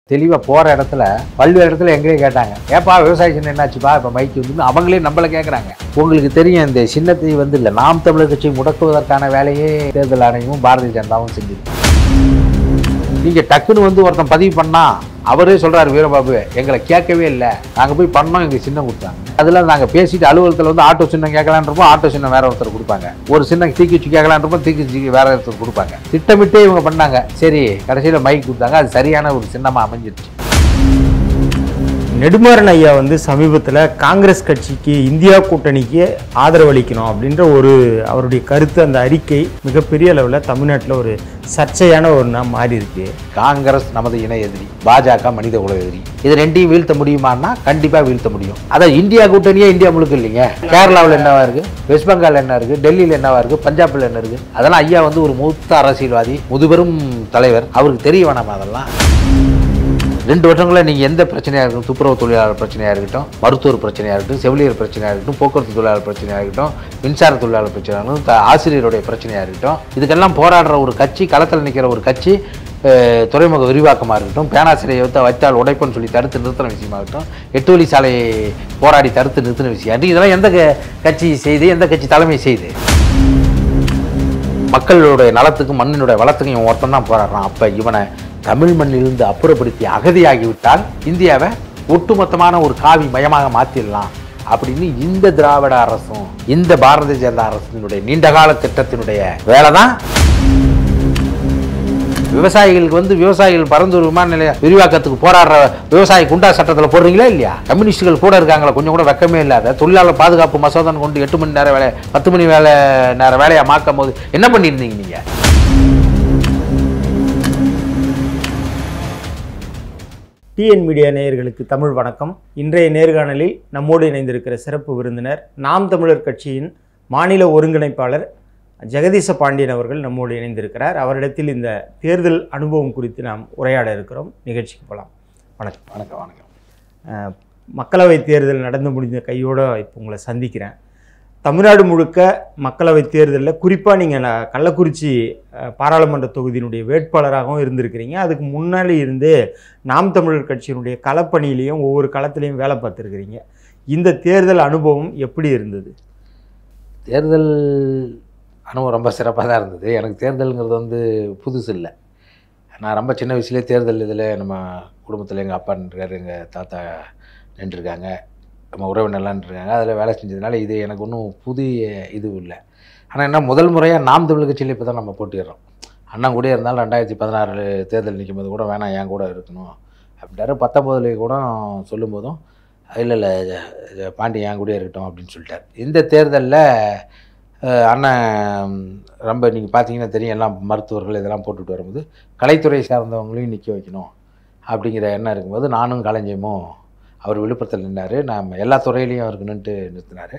தெளிவாக போகிற இடத்துல பல்வேறு இடத்துல எங்கேயும் கேட்டாங்க ஏப்பா விவசாய சின்னம் என்னாச்சுப்பா இப்போ மைக்கு வந்து அவங்களே நம்மளை கேட்குறாங்க உங்களுக்கு தெரியும் இந்த சின்னத்தை வந்து இல்லை நாம் தமிழர் கட்சி முடக்குவதற்கான வேலையே தேர்தல் ஆணையமும் பாரதிய ஜனதாவும் செஞ்சிருக்கு நீங்கள் டக்குன்னு வந்து ஒருத்தன் பதிவு பண்ணா அவரே சொல்றாரு வீரபாபு எங்களை கேட்கவே இல்லை நாங்கள் போய் பண்ணோம் எங்களுக்கு சின்னம் கொடுத்தாங்க அதில் நாங்கள் பேசிட்டு அலுவலகத்தில் வந்து ஆட்டோ சின்னம் கேட்கலான்றப்போ ஆட்டோ சின்னம் வேற ஒருத்தர் கொடுப்பாங்க ஒரு சின்னம் தீக்குச்சி கேட்கலான்றப்போ தீக்குச்சி வேற ஒருத்தர் கொடுப்பாங்க திட்டமிட்டே இவங்க பண்ணாங்க சரி கடைசியில் மைக் கொடுத்தாங்க அது சரியான ஒரு சின்னமாக அமைஞ்சிருச்சு நெடுமாறன் ஐயா வந்து சமீபத்தில் காங்கிரஸ் கட்சிக்கு இந்தியா கூட்டணிக்கு ஆதரவளிக்கணும் அப்படின்ற ஒரு அவருடைய கருத்து அந்த அறிக்கை மிகப்பெரிய அளவில் தமிழ்நாட்டில் ஒரு சர்ச்சையான ஒன்றா மாறி இருக்கு காங்கிரஸ் நமது இணை எதிரி பாஜக மனித குல எதிரி இது ரெண்டையும் வீழ்த்த முடியுமான்னா கண்டிப்பா வீழ்த்த முடியும் அதான் இந்தியா கூட்டணியே இந்தியா முழுக்க இல்லைங்க கேரளாவில் என்னவா இருக்கு வெஸ்ட் பெங்கால் என்ன இருக்கு டெல்லியில் என்னவா இருக்கு பஞ்சாப்ல என்ன இருக்கு அதெல்லாம் ஐயா வந்து ஒரு மூத்த அரசியல்வாதி முதுபெரும் தலைவர் அவருக்கு தெரிய வேணாமா அதெல்லாம் ரெண்டு வருஷங்களில் நீங்கள் எந்த பிரச்சனையாக இருக்கட்டும் துப்புரவு தொழிலாளர் பிரச்சனையாக இருக்கட்டும் மருத்துவர் பிரச்சனையாக இருக்கட்டும் செவிலியர் பிரச்சனையாக இருக்கட்டும் போக்குவரத்து தொழிலாளர் பிரச்சனையாக இருக்கட்டும் மின்சார தொழிலாளர் பிரச்சனையாக இருக்கட்டும் த- ஆசிரியருடைய பிரச்சனையாக இருக்கட்டும் இதுக்கெல்லாம் போராடுற ஒரு கட்சி களத்தில் நிற்கிற ஒரு கட்சி அஹ், துறைமுக விரிவாக்கமாக இருக்கட்டும் பேனாசிரியை வைத்த வைத்தால் உடைப்புன்னு சொல்லி தடுத்து நிறுத்தின விஷயமாகட்டும் எட்டு வழி சாலையை போராடி தடுத்து நிறுத்தின விஷயம் இதெல்லாம் எந்த க- கட்சி செய்து எந்த கட்சி தலைமை செய்து மக்களுடைய நலத்துக்கும் மண்ணினுடைய வளத்துக்கும் இவன் ஒருத்தன் தான் போராடுறான் அப்ப இவனை தமிழ் மண்ணிலிருந்து அப்புறப்படுத்தி அகதியாகிவிட்டால் இந்தியாவை ஒட்டுமொத்தமான ஒரு காவி மயமாக மாத்திடலாம் அப்படின்னு இந்த திராவிட அரசும் இந்த பாரதிய ஜனதா அரசினுடைய நீண்டகால திட்டத்தினுடைய வேலை தான் விவசாயிகளுக்கு வந்து விவசாயிகள் பரந்தூர் விமான நிலைய விரிவாக்கத்துக்கு போராடுற விவசாயி குண்டா சட்டத்தில் போடுறீங்களா இல்லையா கம்யூனிஸ்டுகள் கூட இருக்காங்களா கொஞ்சம் கூட வெக்கமே இல்லாத தொழிலாளர் பாதுகாப்பு மசோதான் கொண்டு எட்டு மணி நேரம் வேலை பத்து மணி வேலை நேரம் வேலையை மாக்கும் போது என்ன பண்ணியிருந்தீங்க நீங்க டிஎன் மீடியா நேயர்களுக்கு தமிழ் வணக்கம் இன்றைய நேர்காணலில் நம்மோடு இணைந்திருக்கிற சிறப்பு விருந்தினர் நாம் தமிழர் கட்சியின் மாநில ஒருங்கிணைப்பாளர் ஜெகதீச பாண்டியன் அவர்கள் நம்மோடு இணைந்திருக்கிறார் அவரிடத்தில் இந்த தேர்தல் அனுபவம் குறித்து நாம் உரையாட இருக்கிறோம் நிகழ்ச்சிக்கு போகலாம் வணக்கம் வணக்கம் வணக்கம் அஹ், மக்களவைத் தேர்தல் நடந்து முடிஞ்ச கையோடு இப்போ உங்களை சந்திக்கிறேன் தமிழ்நாடு முழுக்க மக்களவைத் தேர்தலில் குறிப்பாக நீங்கள் கள்ளக்குறிச்சி அஹ், பாராளுமன்ற தொகுதியினுடைய வேட்பாளராகவும் இருந்திருக்கிறீங்க அதுக்கு முன்னாடி இருந்து நாம் தமிழர் கட்சியினுடைய களப்பணியிலையும் ஒவ்வொரு களத்திலையும் வேலை பார்த்துருக்கிறீங்க இந்த தேர்தல் அனுபவம் எப்படி இருந்தது தேர்தல் அனுபவம் ரொம்ப சிறப்பாக தான் இருந்தது எனக்கு தேர்தலுங்கிறது வந்து புதுசு இல்லை நான் ரொம்ப சின்ன வயசுலேயே தேர்தல் இதில் நம்ம குடும்பத்தில் எங்கள் அப்பா நின்றுருக்காரு எங்கள் தாத்தா நின்றுருக்காங்க நம்ம உறவினர்லாம் நின்றுருக்காங்க அதில் வேலை செஞ்சதுனால இது எனக்கு ஒன்றும் புதிய இது இல்லை ஆனால் என்ன முதல் முறையாக நாம் தமிழ் கட்சியில் இப்போ தான் நம்ம போட்டிடுறோம் அண்ணன் கூட இருந்தாலும் ரெண்டாயிரத்தி பதினாறு தேர்தல் நிற்கும் போது கூட வேணாம் என் கூட இருக்கணும் அப்படின்றாரு பத்தொம்போதுலேயே கூட சொல்லும்போதும் இல்லை இல்லை பாண்டி என் கூட இருக்கட்டும் அப்படின்னு சொல்லிட்டார் இந்த தேர்தலில் அஹ், அண்ணன் ரொம்ப நீங்கள் பார்த்தீங்கன்னா தெரியும் எல்லாம் மருத்துவர்கள் இதெல்லாம் போட்டுட்டு வரும்போது கலைத்துறை சார்ந்தவங்களையும் நிற்க வைக்கணும் அப்படிங்கிற எண்ணம் இருக்கும்போது நானும் கலைஞமும் அவர் விழுப்புரத்தில் நின்னார் நான் எல்லா துறையிலையும் அவருக்கு நின்று நிறுத்தினார்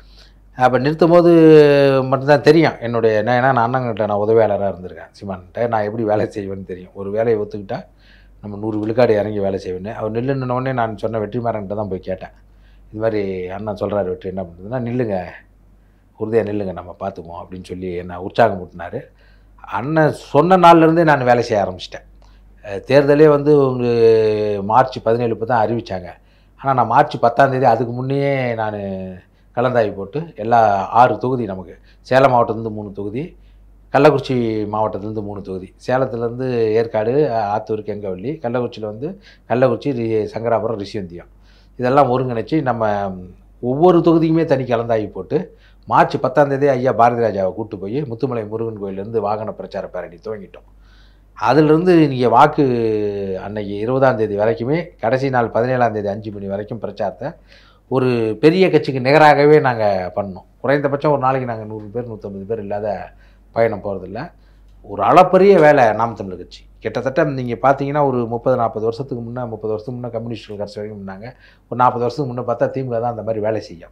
அப்போ நிறுத்தும் போது மட்டும்தான் தெரியும் என்னுடைய நான் ஏன்னா நான் அண்ணங்கிட்ட நான் உதவியாளராக இருந்திருக்கேன் சிமான்கிட்ட நான் எப்படி வேலை செய்வேன்னு தெரியும் ஒரு வேலையை ஒத்துக்கிட்டா நம்ம நூறு விழுக்காடு இறங்கி வேலை செய்வேன்னு அவர் நில்லுன்ன உடனே நான் சொன்ன வெற்றிமாறன்கிட்ட தான் போய் கேட்டேன் இது மாதிரி அண்ணன் சொல்கிறாரு வெற்றி என்ன பண்ணுறதுன்னா நில்லுங்க உறுதியாக நில்லுங்க நம்ம பார்த்துக்குவோம் அப்படின்னு சொல்லி என்னை உற்சாகம் ஊட்டினார் அண்ணன் சொன்ன நாள்லேருந்தே நான் வேலை செய்ய ஆரம்பிச்சிட்டேன் அஹ் தேர்தலே வந்து உங்க மார்ச் பதினேழு இப்போ தான் அறிவித்தாங்க ஆனால் நான் மார்ச் பத்தாம் தேதி அதுக்கு முன்னையே நான் கலந்தாய்வு போட்டு எல்லா ஆறு தொகுதி நமக்கு சேலம் மாவட்டத்துலேருந்து மூணு தொகுதி கள்ளக்குறிச்சி மாவட்டத்துலேருந்து மூணு தொகுதி சேலத்துலேருந்து ஏற்காடு அஹ், ஆத்தூர் கெங்கவள்ளி கள்ளக்குறிச்சியில் வந்து கள்ளக்குறிச்சி ரி- சங்கராபுரம் ரிஷிவந்தியம் இதெல்லாம் ஒருங்கிணைச்சு நம்ம ஒவ்வொரு தொகுதிக்குமே தனி கலந்தாய்வு போட்டு மார்ச் பத்தாம் தேதி ஐயா பாரதி ராஜாவை கூட்டு போய் முத்துமலை முருகன் கோயிலேருந்து வாகன பிரச்சார பேரணி துவங்கிட்டோம் அதிலிருந்து நீங்கள் வாக்கு அன்னைக்கு இருபதாம் தேதி வரைக்குமே கடைசி நாள் பதினேழாம் தேதி அஞ்சு மணி வரைக்கும் பிரச்சாரத்தை ஒரு பெரிய கட்சிக்கு நிகராகவே நாங்கள் பண்ணோம் குறைந்தபட்சம் ஒரு நாளைக்கு நாங்கள் நூறு பேர் நூற்றம்பது பேர் இல்லாத பயணம் போகிறதில்ல ஒரு அளப்பரிய வேலை நாம் தமிழர் கட்சி கிட்டத்தட்ட நீங்கள் பார்த்தீங்கன்னா ஒரு முப்பது நாற்பது வருஷத்துக்கு முன்னே முப்பது வருஷத்துக்கு முன்னே கம்யூனிஸ்ட் கட்சி வரைக்கும் முன்னாங்க ஒரு நாற்பது வருஷத்துக்கு முன்னே பார்த்தா திமுக தான் அந்த மாதிரி வேலை செய்யும்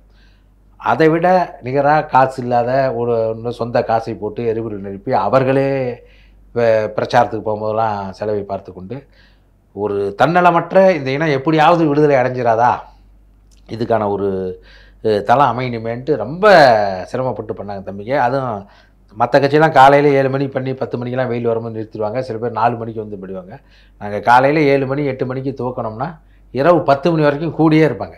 அதை விட நிகராக காசு இல்லாத ஒரு இன்னும் சொந்த காசை போட்டு எரிபொருள் நிரப்பி அவர்களே வே- பிரச்சாரத்துக்கு போகும்போதெல்லாம் செலவை பார்த்து கொண்டு ஒரு தன்னலமற்ற இந்த இனம் எப்படியாவது விடுதலை அடைஞ்சிராதா இதுக்கான ஒரு அஹ், தளம் அமையணுமேன்ட்டு ரொம்ப சிரமப்பட்டு பண்ணாங்க தம்பிங்க அதுவும் மற்ற கட்சியெல்லாம் காலையில் ஏழு மணி பண்ணி பத்து மணிக்கெல்லாம் வெயில் வரும்போது நிறுத்திடுவாங்க சில பேர் நாலு மணிக்கு வந்து போயிடுவாங்க நாங்கள் காலையில் ஏழு மணி எட்டு மணிக்கு துவக்கணும்னா இரவு பத்து மணி வரைக்கும் கூடியே இருப்பாங்க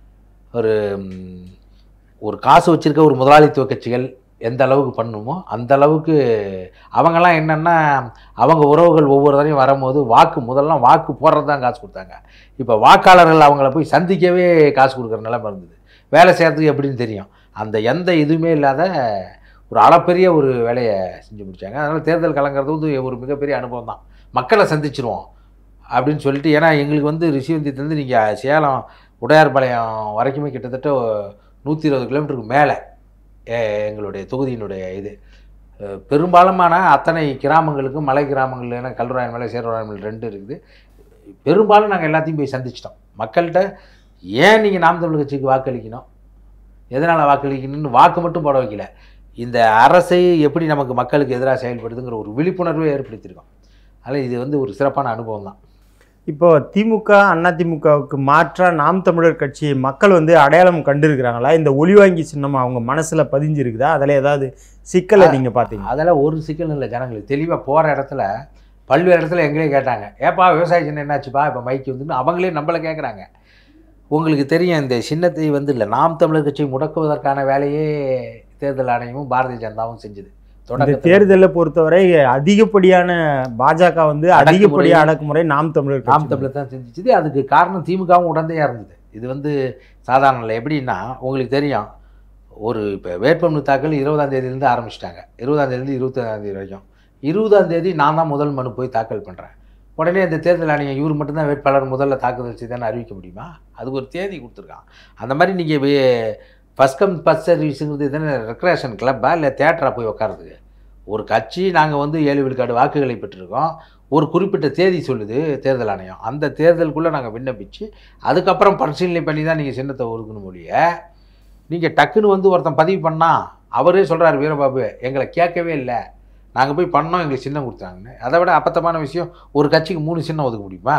ஒரு ம், ஒரு காசு வச்சிருக்க ஒரு முதலாளித்துவ கட்சிகள் எந்த அளவுக்கு பண்ணுமோ அந்த அளவுக்கு அவங்கெல்லாம் என்னென்னா அவங்க உறவுகள் ஒவ்வொரு தடையும் வரும்போது வாக்கு முதல்லாம் வாக்கு போடுறது தான் காசு கொடுத்தாங்க இப்போ வாக்காளர்கள் அவங்கள போய் சந்திக்கவே காசு கொடுக்குற நிலைமை இருந்தது வேலை செய்கிறதுக்கு எப்படின்னு தெரியும் அந்த எந்த இதுவுமே இல்லாத ஒரு அளப்பெரிய ஒரு வேலையை செஞ்சு முடிச்சாங்க அதனால் தேர்தல் கலங்கிறது வந்து ஒரு மிகப்பெரிய அனுபவம் தான் மக்களை சந்திச்சிருவோம் அப்படின்னு சொல்லிட்டு ஏன்னா எங்களுக்கு வந்து ரிஷிவந்தியத்துலேருந்து நீங்கள் சேலம் உடையார்பாளையம் வரைக்குமே கிட்டத்தட்ட நூற்றி இருபது கிலோமீட்டருக்கு மேலே எங்களுடைய தொகுதியினுடைய இது அஹ் பெரும்பாலுமான அத்தனை கிராமங்களுக்கும் மலை கிராமங்கள் ஏன்னா கல்வராயன் மலை சேர்வராயன் மலை ரெண்டு இருக்குது பெரும்பாலும் நாங்கள் எல்லாத்தையும் போய் சந்திச்சிட்டோம் மக்கள்கிட்ட ஏன் நீங்கள் நாம் தமிழ் கட்சிக்கு வாக்களிக்கணும் எதனால் வாக்களிக்கணும்னு வாக்கு மட்டும் போட வைக்கல இந்த அரசை எப்படி நமக்கு மக்களுக்கு எதிராக செயல்படுதுங்கிற ஒரு விழிப்புணர்வை ஏற்படுத்தியிருக்கோம் அதனால் இது வந்து ஒரு சிறப்பான அனுபவம் தான் இப்போ திமுக அதிமுகவுக்கு மாற்றா நாம் தமிழர் கட்சியை மக்கள் வந்து அடையாளம் கண்டிருக்கிறாங்களா இந்த ஒளிவாங்கி சின்னம் அவங்க மனசுல பதிஞ்சிருக்குதா அதில் ஏதாவது சிக்கலை நீங்க பார்த்தீங்க அதெல்லாம் ஒரு சிக்கல் இல்லை ஜனங்களுக்கு தெளிவாக போகிற இடத்துல பல்வேறு இடத்துல எங்களே கேட்டாங்க ஏப்பா விவசாய சின்னம் என்னாச்சுப்பா இப்போ மைக்கு வந்துன்னு அவங்களே நம்மளை கேட்குறாங்க உங்களுக்கு தெரியும் இந்த சின்னத்தை வந்து இல்லை நாம் தமிழர் கட்சியை முடக்குவதற்கான வேலையே தேர்தல் ஆணையமும் பாரதிய ஜனதாவும் செஞ்சுது இந்த தொடக்கத்துல தேர்தலை பொறுத்தவரை அதிகப்படியான பாஜக வந்து அடக்குமுறை. அதிகப்படியான அடக்குமுறை நாம் தமிழர் நாம் கட்சி தமிழர் தான் செஞ்சுச்சு அதுக்கு காரணம் திமுகவும் உடந்தையாக இருந்தது இது வந்து சாதாரண இல்லை எப்படின்னா உங்களுக்கு தெரியும் ஒரு இப்போ வேட்புமனு தாக்கல் இருபதாம் தேதியிலேருந்து ஆரம்பிச்சிட்டாங்க இருபதாம் தேதியிலேருந்து இருபத்தொன்னாம் தேதி வரைக்கும் இருபதாம் தேதி நான் தான் முதல் மனு போய் தாக்கல் பண்ணுறேன் உடனே இந்த தேர்தல் ஆணையம் இவர் மட்டும்தான் வேட்பாளர் முதல்ல தாக்குதல் செய்தான்னு அறிவிக்க முடியுமா அதுக்கு ஒரு தேதி கொடுத்துருக்கான் அந்த மாதிரி நீங்கள் ஃபஸ்ட் கம் ஃபஸ்ட் சர்வீஸுங்கிறது தானே ரெக்ரேஷன் கிளப்பா இல்லை தேட்டராக போய் உட்காருறதுக்கு ஒரு கட்சி நாங்கள் வந்து ஏழு விழுக்காடு வாக்குகளை பெற்றிருக்கோம் ஒரு குறிப்பிட்ட தேதி சொல்லுது தேர்தல் ஆணையம் அந்த தேர்தலுக்குள்ளே நாங்கள் விண்ணப்பிச்சு அதுக்கப்புறம் பரிசீலனை பண்ணி தான் நீங்கள் சின்னத்தை ஒதுக்கணும் மொழிய நீங்கள் டக்குன்னு வந்து ஒருத்தன் பதிவு பண்ணா அவரே சொல்கிறார் வீரபாபு எங்களை கேட்கவே இல்லை நாங்கள் போய் பண்ணோம் எங்களுக்கு சின்னம் கொடுத்தாங்கன்னு அதை விட அப்பத்தமான விஷயம் ஒரு கட்சிக்கு மூணு சின்னம் ஒதுக்க முடியுமா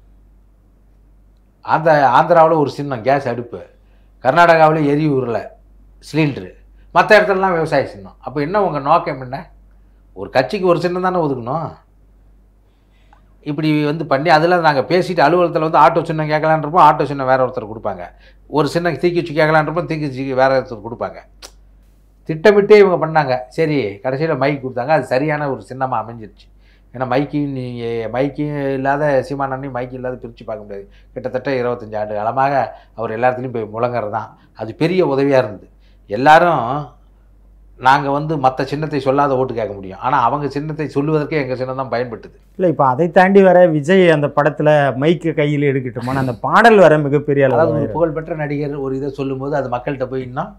அந்த ஆந்திராவில் ஒரு சின்னம் கேஸ் அடுப்பு கர்நாடகாவில் எரியூரில் சிலிண்டரு மற்ற இடத்துலலாம் விவசாய சின்னம் அப்போ என்ன உங்கள் நோக்கம் என்ன ஒரு கட்சிக்கு ஒரு சின்னம் தானே ஒதுக்கணும் இப்படி வந்து பண்ணி அதில் நாங்கள் பேசிட்டு அலுவலகத்தில் வந்து ஆட்டோ சின்னம் கேட்கலான்றப்போ ஆட்டோ சின்னம் வேற ஒருத்தர் கொடுப்பாங்க ஒரு சின்னம் தீக்குச்சி கேட்கலான்றப்போ தீக்குச்சி வேற ஒருத்தர் கொடுப்பாங்க திட்டமிட்டே இவங்க பண்ணாங்க சரி கடைசியில் மைக் கொடுத்தாங்க அது சரியான ஒரு சின்னமாக அமைஞ்சிருச்சு ஏன்னா மைக்கு நீங்கள் மைக்கு இல்லாத சீமானண்ணையும் மைக்கு இல்லாத பிரித்து பார்க்க முடியாது கிட்டத்தட்ட இருபத்தஞ்சி ஆண்டு காலமாக அவர் எல்லாத்துலேயும் போய் முழங்குறது தான் அது பெரிய உதவியாக இருந்தது எல்லாரும் நாங்கள் வந்து மற்ற சின்னத்தை சொல்லாத ஓட்டு கேட்க முடியும் ஆனால் அவங்க சின்னத்தை சொல்லுவதற்கே எங்கள் சின்னம் தான் பயன்பட்டுது இல்லை இப்போ அதை தாண்டி வர விஜய் அந்த படத்துல மைக்கு கையில் எடுக்கட்டுமான அந்த பாடல் வர மிகப்பெரிய அதாவது அளவு ஒரு புகழ்பெற்ற நடிகர் ஒரு இதை சொல்லும்போது அது மக்கள்கிட்ட போய் இன்னும்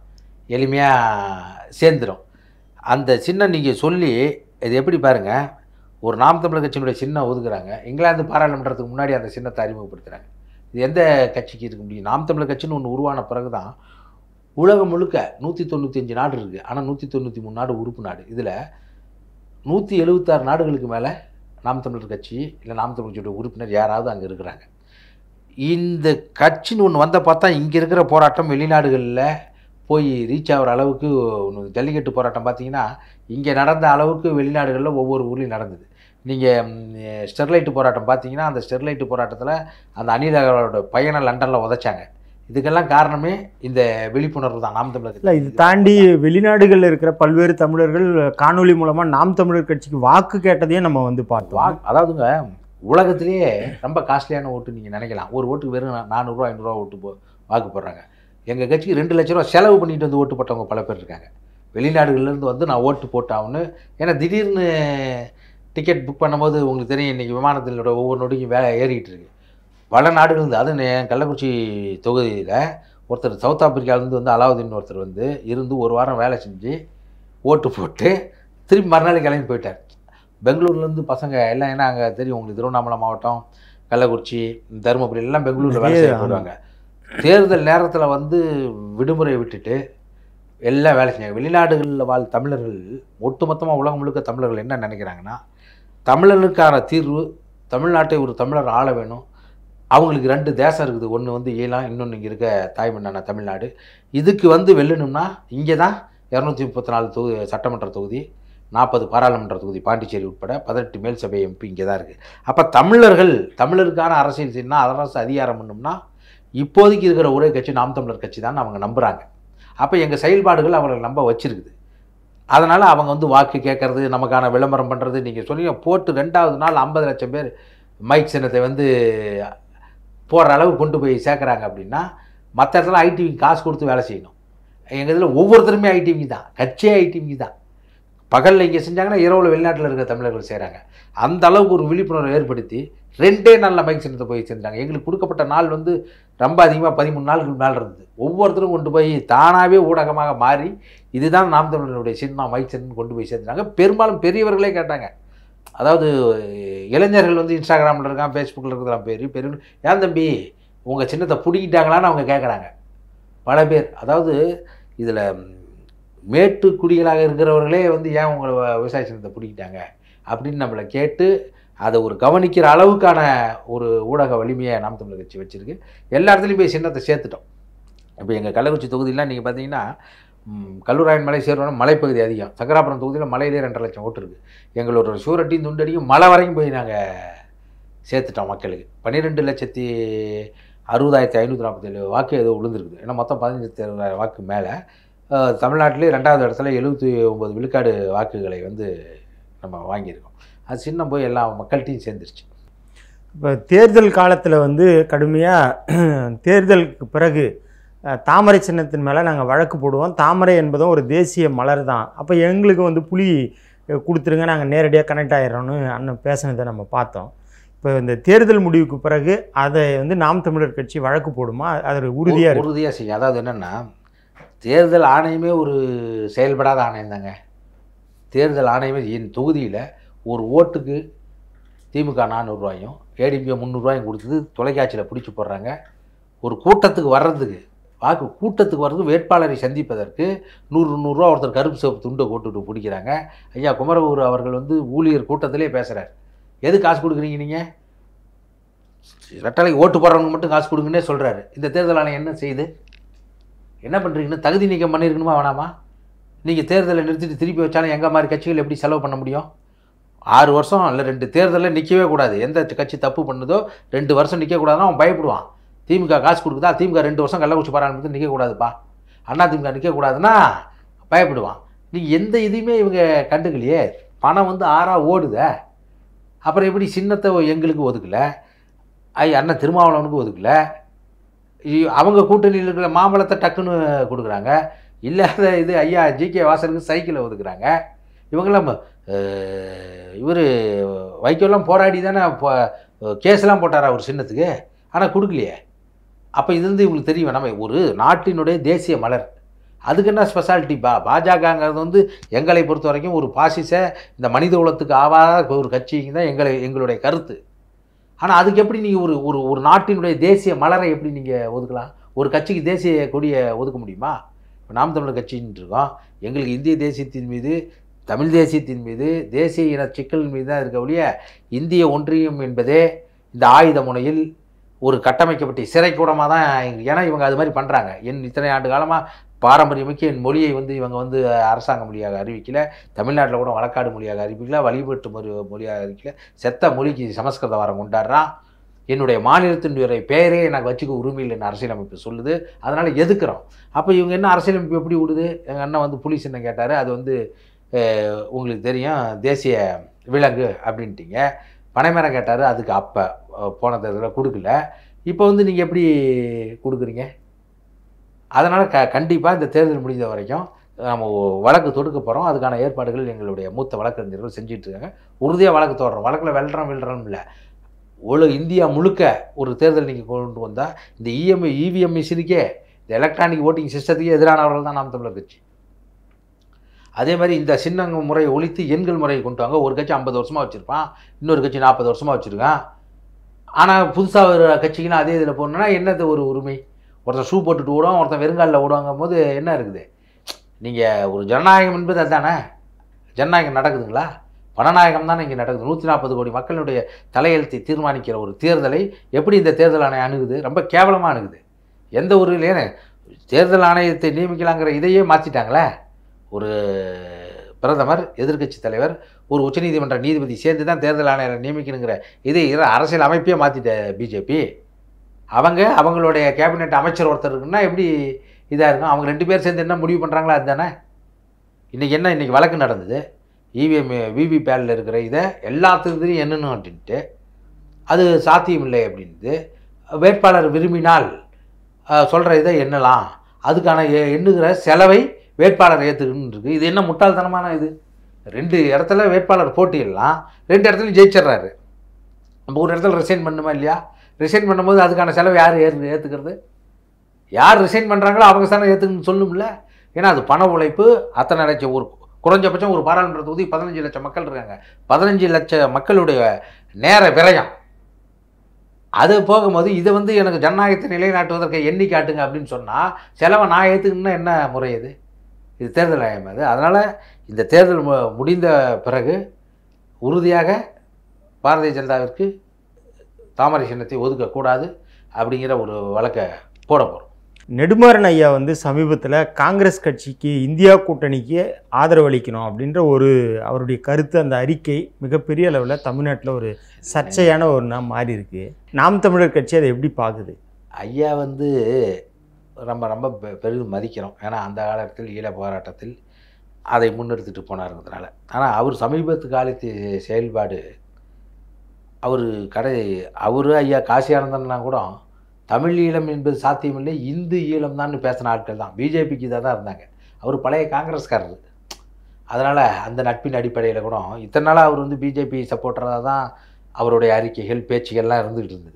எளிமையாக சேர்ந்துடும் அந்த சின்னம் நீங்கள் சொல்லி இது எப்படி பாருங்கள் ஒரு நாம் தமிழர் கட்சியினுடைய சின்னம் ஒதுக்குறாங்க இங்கிலாந்து பாராளுமன்றத்துக்கு முன்னாடி அந்த சின்னத்தை அறிமுகப்படுத்துகிறாங்க இது எந்த கட்சிக்கு இருக்க முடியும் நாம் தமிழர் கட்சின்னு ஒன்று உருவான பிறகு தான் உலகம் முழுக்க நூற்றி தொண்ணூற்றி அஞ்சு நாடு இருக்குது ஆனால் நூற்றி தொண்ணூற்றி மூணு நாடு உறுப்பு நாடு இதில் நூற்றி எழுபத்தாறு நாடுகளுக்கு மேலே நாம் தமிழர் கட்சி இல்லை நாம் தமிழர் கட்சியோட உறுப்பினர் யாராவது அங்கே இருக்கிறாங்க இந்த கட்சின்னு ஒன்று வந்த பார்த்தா இங்கே இருக்கிற போராட்டம் வெளிநாடுகளில் போய் ரீச் ஆகிற அளவுக்கு ஒன்று ஜல்லிக்கட்டு போராட்டம் பார்த்தீங்கன்னா இங்கே நடந்த அளவுக்கு வெளிநாடுகளில் ஒவ்வொரு ஊர்லேயும் நடந்தது நீங்கள் ஸ்டெர்லைட்டு போராட்டம் பார்த்தீங்கன்னா அந்த ஸ்டெர்லைட்டு போராட்டத்தில் அந்த அனில் அகர்வாலோட பையனை லண்டனில் உதைச்சாங்க இதுக்கெல்லாம் காரணமே இந்த விழிப்புணர்வு தான் நாம் தமிழர் இல்லை இது தாண்டி வெளிநாடுகளில் இருக்கிற பல்வேறு தமிழர்கள் காணொளி மூலமா நாம் தமிழர் கட்சிக்கு வாக்கு கேட்டதையும் நம்ம வந்து வா பார்த்தோம் அதாவதுங்க உலகத்திலேயே ரொம்ப காஸ்ட்லியான ஓட்டு நீங்கள் நினைக்கலாம் ஒரு ஓட்டுக்கு வெறும் நானூறுரூவா ஐநூறுரூவா ஓட்டு போ வாக்கு போடுறாங்க எங்கள் கட்சிக்கு ரெண்டு லட்ச ரூபா செலவு பண்ணிட்டு வந்து ஓட்டு போட்டவங்க பல பேர் இருக்காங்க வெளிநாடுகள்லேருந்து வந்து நான் ஓட்டு போட்டாவுன்னு ஏன்னா திடீர்னு டிக்கெட் புக் பண்ணும்போது உங்களுக்கு தெரியும் இன்றைக்கி விமானத்தினோட ஒவ்வொரு நொடிக்கும் வேலை ஏறிக்கிட்டு இருக்கு பல நாடுகள் அது என் கள்ளக்குறிச்சி தொகுதியில் ஒருத்தர் சவுத் ஆப்பிரிக்காவிலேருந்து வந்து அலாவுதீன் ஒருத்தர் வந்து இருந்து ஒரு வாரம் வேலை செஞ்சு ஓட்டு போட்டு திரும்பி மறுநாள் கிளம்பி போயிட்டார் பெங்களூர்லேருந்து பசங்க எல்லாம் ஏன்னா அங்கே தெரியும் உங்களுக்கு திருவண்ணாமலை மாவட்டம் கள்ளக்குறிச்சி தருமபுரி எல்லாம் பெங்களூரில் வேலை நிறைய, செய்ய போடுவாங்க தேர்தல் நேரத்தில் வந்து விடுமுறை விட்டுட்டு எல்லாம் வேலை செஞ்சாங்க வெளிநாடுகளில் வாழ் தமிழர்கள் ஒட்டுமொத்தமாக உலகம் முழுக்க தமிழர்கள் என்ன நினைக்கிறாங்கன்னா தமிழனுக்கான தீர்வு தமிழ்நாட்டை ஒரு தமிழர் ஆள வேணும் அவங்களுக்கு ரெண்டு தேசம் இருக்குது ஒன்று வந்து ஈழம் இன்னொன்று இங்கே இருக்க தாய்மண்ணான தமிழ்நாடு இதுக்கு வந்து வெல்லணும்னா இங்கே தான் இரநூத்தி முப்பத்தி நாலு தொகுதி சட்டமன்ற தொகுதி நாற்பது பாராளுமன்ற தொகுதி பாண்டிச்சேரி உட்பட பதினெட்டு மேல் சபை எம்பி இங்கே தான் இருக்குது அப்போ தமிழர்கள் தமிழருக்கான அரசியல் செய்யணும்னா அரசு அதிகாரம் பண்ணணும்னா இப்போதைக்கு இருக்கிற ஒரே கட்சி நாம் தமிழர் கட்சி தான் அவங்க நம்புகிறாங்க அப்போ எங்கள் செயல்பாடுகள் அவங்களை நம்ப வச்சிருக்குது அதனால் அவங்க வந்து வாக்கு கேட்கறது நமக்கான விளம்பரம் பண்ணுறது நீங்கள் சொன்னீங்க போட்டு ரெண்டாவது நாள் ஐம்பது லட்சம் பேர் மைக் சின்னத்தை வந்து போடுற அளவு கொண்டு போய் சேர்க்குறாங்க அப்படின்னா மற்ற இடத்துல ஐடிவிக்கு காசு கொடுத்து வேலை செய்யணும் எங்கள் இதில் ஒவ்வொருத்தருமே ஐடிவி தான் கட்சியே ஐடிவி தான் பகலில் இங்கே செஞ்சாங்கன்னா இரவில் வெளிநாட்டில் இருக்க தமிழர்கள் செய்கிறாங்க அந்த அளவுக்கு ஒரு விழிப்புணர்வை ஏற்படுத்தி ரெண்டே நாளில் மைக் சின்னத்தை போய் செஞ்சாங்க எங்களுக்கு கொடுக்கப்பட்ட நாள் வந்து ரொம்ப அதிகமாக பதிமூணு நாளுக்கு மேல் இருந்தது ஒவ்வொருத்தரும் கொண்டு போய் தானாகவே ஊடகமாக மாறி இதுதான் நாம் தமிழருடைய சின்னம் மைக் சின்னம் கொண்டு போய் சேர்த்துட்டாங்க பெரும்பாலும் பெரியவர்களே கேட்டாங்க அதாவது இளைஞர்கள் வந்து இன்ஸ்டாகிராமில் இருக்கான் ஃபேஸ்புக்கில் இருக்கிறான் பேர் பெரிய ஏன் தம்பி உங்கள் சின்னத்தை பிடிக்கிட்டாங்களான்னு அவங்க கேட்குறாங்க பல பேர் அதாவது இதில் மேட்டு குடிகளாக இருக்கிறவர்களே வந்து ஏன் உங்களை வ- விவசாய சின்னத்தை பிடிக்கிட்டாங்க அப்படின்னு நம்மளை கேட்டு அதை ஒரு கவனிக்கிற அளவுக்கான ஒரு ஊடக வலிமையை நாம் தமிழர் கட்சி வச்சுருக்கு எல்லா இடத்துலையும் போய் சின்னத்தை சேர்த்துட்டோம் இப்போ எங்கள் கள்ளக்குறிச்சி தொகுதியெலாம் நீங்கள் பார்த்தீங்கன்னா ம், கல்லூராயன் மலை சேர்வனம் மலைப்பகுதி அதிகம் சங்கராபுரம் தொகுதியில் மலையிலே ரெண்டரை லட்சம் ஓட்டு இருக்குது எங்களோட சூரட்டியும் துண்டடியும் மலை வரைக்கும் போய் நாங்கள் சேர்த்துட்டோம் மக்களுக்கு பன்னிரெண்டு லட்சத்தி அறுபதாயிரத்தி ஐநூற்றி நாற்பத்தேழு வாக்கு ஏதோ விழுந்திருக்குது ஏன்னா மொத்தம் பதினஞ்சு வாக்கு மேலே தமிழ்நாட்டிலே ரெண்டாவது இடத்துல எழுபத்தி ஒம்பது விழுக்காடு வாக்குகளை வந்து நம்ம வாங்கியிருக்கோம் அது சின்னம் போய் எல்லா மக்கள்கிட்டையும் சேர்ந்துருச்சு இப்போ தேர்தல் காலத்தில் வந்து கடுமையாக தேர்தலுக்கு பிறகு அஹ், தாமரை சின்னத்தின் மேலே நாங்கள் வழக்கு போடுவோம் தாமரை என்பதும் ஒரு தேசிய மலர் தான் அப்போ எங்களுக்கு வந்து புலி அஹ், கொடுத்துருங்க நாங்கள் நேரடியாக கனெக்ட் ஆயிடுறோம்னு அண்ணன் பேசினதை நம்ம பார்த்தோம் இப்போ இந்த தேர்தல் முடிவுக்கு பிறகு அதை வந்து நாம் தமிழர் கட்சி வழக்கு போடுமா அது உறுதியாக இருக்கு உறுதியாக செய்யும் அதாவது என்னென்னா தேர்தல் ஆணையமே ஒரு செயல்படாத ஆணையம் தாங்க தேர்தல் ஆணையமே என் தொகுதியில் ஒரு ஓட்டுக்கு திமுக நானூறுரூவாயும் ஏடிபிஓ முந்நூறுரூவாயும் கொடுத்தது தொலைக்காட்சியில் பிடிச்சி போடுறாங்க ஒரு கூட்டத்துக்கு வர்றதுக்கு வாக்கு கூட்டத்துக்கு வர்றதுக்கு வேட்பாளரை சந்திப்பதற்கு நூறு நூறுரூவா ஒருத்தர் கருப்பு சிவப்பு துண்டை போட்டுட்டு பிடிக்கிறாங்க ஐயா குமரகுரு அவர்கள் வந்து ஊழியர் கூட்டத்திலே பேசுகிறார் எது காசு கொடுக்குறீங்க நீங்கள் ரெட்டலைக்கு ஓட்டு போடுறவங்க மட்டும் காசு கொடுங்கன்னே சொல்கிறாரு இந்த தேர்தல் ஆணையம் என்ன செய்யுது என்ன பண்ணுறீங்கன்னு தகுதி நீக்கம் பண்ணியிருக்கணுமா வேணாமா நீங்கள் தேர்தலை நிறுத்திட்டு திருப்பி வச்சாலும் எங்கள் மாதிரி கட்சிகள் எப்படி செலவு பண்ண முடியும் ஆறு வருஷம் இல்லை ரெண்டு தேர்தலில் நிற்கவே கூடாது எந்த கட்சி தப்பு பண்ணுதோ ரெண்டு வருஷம் நிற்கக்கூடாதுன்னா அவன் பயப்படுவான் திமுக காசு கொடுக்குதா திமுக ரெண்டு வருஷம் கள்ளக்குறிச்சி பாராளுமன்றத்தில் நிற்கக்கூடாதுப்பா அண்ணா திமுக நிற்கக்கூடாதுன்னா பயப்படுவான் நீங்கள் எந்த இதையுமே இவங்க கண்டுக்கலையே பணம் வந்து ஆறா ஓடுதே அப்புறம் எப்படி சின்னத்தை எங்களுக்கு ஒதுக்கல ஐ அண்ணன் திருமாவளவனுக்கு ஒதுக்கல இ- அவங்க கூட்டணியில் இருக்கிற மாம்பழத்தை டக்குன்னு கொடுக்குறாங்க இல்லாத இது ஐயா ஜிகே வாசனுக்கு சைக்கிளை ஒதுக்குறாங்க இவங்கெல்லாம் இவர் வைக்கோலாம் போராடி தானே கேஸ்லாம் போட்டாரா ஒரு சின்னத்துக்கு ஆனால் கொடுக்கலையே அப்போ இது வந்து இவங்களுக்கு தெரியும் நம்ம ஒரு நாட்டினுடைய தேசிய மலர் அதுக்கு என்ன ஸ்பெஷாலிட்டி பா பாஜகங்கிறது வந்து எங்களை பொறுத்த வரைக்கும் ஒரு பாசிச இந்த மனித குலத்துக்கு ஆவாத ஒரு கட்சிங்க தான் எங்களை எங்களுடைய கருத்து ஆனால் அதுக்கு எப்படி நீங்கள் ஒரு ஒரு ஒரு நாட்டினுடைய தேசிய மலரை எப்படி நீங்கள் ஒதுக்கலாம் ஒரு கட்சிக்கு தேசிய கொடியை ஒதுக்க முடியுமா இப்போ நாம் தமிழர் கட்சின்னு இருக்கோம் எங்களுக்கு இந்திய தேசியத்தின் மீது தமிழ் தேசியத்தின் மீது தேசிய இன சிக்கல் மீது தான் இருக்க ஒழிய இந்திய ஒன்றியம் என்பதே இந்த ஆயுத முனையில் ஒரு கட்டமைக்கப்பட்ட சிறைக்கூடமாக தான் இங்க- ஏன்னா இவங்க அது மாதிரி பண்ணுறாங்க என் இத்தனை ஆண்டு காலமாக பாரம்பரியமிக்க என் மொழியை வந்து இவங்க வந்து அரசாங்க மொழியாக அறிவிக்கல தமிழ்நாட்டில் கூட வழக்காடு மொழியாக அறிவிக்கல வழிபட்டு மொழி மொழியாக அறிவிக்கல செத்த மொழிக்கு சமஸ்கிருத வாரம் கொண்டாடுறான் என்னுடைய மாநிலத்தினுடைய பெயரே எனக்கு வச்சுக்க உரிமை இல்லைன்னு அரசியலமைப்பு சொல்லுது அதனால் எதுக்குறோம் அப்போ இவங்க என்ன அரசியலமைப்பு எப்படி விடுது எங்கள் அண்ணன் வந்து புலி சின்னம் கேட்டார் அது வந்து அஹ், உங்களுக்கு தெரியும் தேசிய விலங்கு அப்படின்ட்டீங்க பனைமரம் கேட்டார் அதுக்கு அப்போ போன தேர்தலில் கொடுக்கல இப்போ வந்து நீங்கள் எப்படி கொடுக்குறீங்க அதனால் க கண்டிப்பாக இந்த தேர்தல் முடிஞ்ச வரைக்கும் நம்ம வழக்கு தொடுக்க போகிறோம் அதுக்கான ஏற்பாடுகள் எங்களுடைய மூத்த வழக்கறிஞர்கள் செஞ்சுட்டு இருக்காங்க உறுதியாக வழக்கு தொடரும் வழக்கில் வெல்றோம் வெல்றோம் இல்லை ஒழு இந்தியா முழுக்க ஒரு தேர்தல் நீங்கள் கொண்டு வந்தால் இந்த இஎம்ஐ இவிஎம் மிஷினுக்கே இந்த எலக்ட்ரானிக் ஓட்டிங் சிஸ்டத்துக்கே எதிரானவர்கள் தான் நாம் தமிழர் கட்சி அதே மாதிரி இந்த சின்னங்க முறையை ஒழித்து எண்கள் முறையை கொண்டு வாங்க ஒரு கட்சி ஐம்பது வருஷமாக வச்சுருப்பான் இன்னொரு கட்சி நாற்பது வருஷமாக வச்சுருக்கான் ஆனால் புதுசாக ஒரு கட்சிக்குன்னு அதே இதில் போடணுன்னா என்னது ஒரு உரிமை ஒருத்தன் ஷூ போட்டுட்டு ஓடுவான் ஒருத்தன் வெறுங்காலில் ஓடுவாங்கும் போது என்ன இருக்குது நீங்கள் ஒரு ஜனநாயகம் என்பது அதுதானே ஜனநாயகம் நடக்குதுங்களா பணநாயகம் தானே இங்கே நடக்குது நூற்றி நாற்பது கோடி மக்களுடைய தலையெழுத்தை தீர்மானிக்கிற ஒரு தேர்தலை எப்படி இந்த தேர்தல் ஆணையம் அணுகுது ரொம்ப கேவலமாக அணுகுது எந்த ஒரு ஏன்னு தேர்தல் ஆணையத்தை நியமிக்கலாங்கிற இதையே மாற்றிட்டாங்களே ஒரு பிரதமர் எதிர்க்கட்சி தலைவர் ஒரு உச்சநீதிமன்ற நீதிபதி சேர்ந்து தான் தேர்தல் ஆணையரை நியமிக்கணுங்கிற இது இரு அரசியல் அமைப்பே மாற்றிட்ட பிஜேபி அவங்க அவங்களுடைய கேபினெட் அமைச்சர் ஒருத்தர் இருக்குன்னா எப்படி இதாக இருக்கும் அவங்க ரெண்டு பேர் சேர்ந்து என்ன முடிவு பண்ணுறாங்களா அதுதானே இன்றைக்கி என்ன இன்றைக்கி வழக்கு நடந்தது இவிஎம் விவி பேடில் இருக்கிற இதை எல்லாத்துக்கும் என்னன்னு அப்படின்ட்டு அது சாத்தியம் இல்லை அப்படின்ட்டு வேட்பாளர் விரும்பினால் சொல்கிற இதை எண்ணலாம் அதுக்கான எ- எண்ணுகிற செலவை வேட்பாளர் ஏற்றுக்கணும் இருக்கு இது என்ன முட்டாள்தனமான இது ரெண்டு இடத்துல வேட்பாளர் போட்டியிடலாம் ரெண்டு இடத்துலையும் ஜெயிச்சிடுறாரு நம்ம ஒரு இடத்துல ரிசைன் பண்ணுமா இல்லையா ரிசைன் பண்ணும்போது அதுக்கான செலவு யார் ஏற்று ஏற்றுக்கிறது யார் ரிசைன் பண்ணுறாங்களோ அவங்க தானே ஏற்றுக்கணும்னு சொல்லும்ல ஏன்னா அது பண உழைப்பு அத்தனை லட்சம் ஒரு குறைஞ்சபட்சம் ஒரு பாராளுமன்ற தொகுதி பதினஞ்சு லட்சம் மக்கள் இருக்காங்க பதினஞ்சு லட்சம் மக்களுடைய நேர விரயம் அது போகும்போது இதை வந்து எனக்கு ஜனநாயகத்தை நிலைநாட்டுவதற்கு எண்ணி காட்டுங்க அப்படின்னு சொன்னால் செலவை நான் ஏற்றுக்கணும்னா என்ன முறை இது இது தேர்தல் ஆயம் அது அதனால் இந்த தேர்தல் மு- முடிந்த பிறகு உறுதியாக பாரதிய ஜனதாவிற்கு தாமரை சின்னத்தை ஒதுக்கக்கூடாது அப்படிங்கிற ஒரு வழக்கை போட போகிறோம் நெடுமாறன் ஐயா வந்து சமீபத்தில் காங்கிரஸ் கட்சிக்கு இந்தியா கூட்டணிக்கு ஆதரவு அளிக்கணும் அப்படின்ற ஒரு அவருடைய கருத்து அந்த அறிக்கை மிகப்பெரிய அளவில் தமிழ்நாட்டில் ஒரு சர்ச்சையான ஒரு நாள் மாறி இருக்கு நாம் தமிழர் கட்சி அதை எப்படி பார்க்குது ஐயா வந்து நம்ம ரொம்ப பெ- பெரிதும் மதிக்கிறோம் ஏன்னா அந்த காலத்தில் ஈழ போராட்டத்தில் அதை முன்னெடுத்துட்டு போனாருங்கிறதுனால ஆனால் அவர் சமீபத்து காலத்து செயல்பாடு அவர் கடை அவர் ஐயா காசி ஆனந்தன்லாம் கூட தமிழ் ஈழம் என்பது சாத்தியமில்லை இந்து ஈழம் தான் பேசின ஆட்கள் தான் பிஜேபிக்கு இதாக தான் இருந்தாங்க அவர் பழைய காங்கிரஸ்காரர் அதனால் அந்த நட்பின் அடிப்படையில் கூட இத்தனை நாளாக அவர் வந்து பிஜேபி சப்போர்ட்டராக தான் அவருடைய அறிக்கைகள் பேச்சுகள்லாம் இருந்துகிட்டு இருந்தது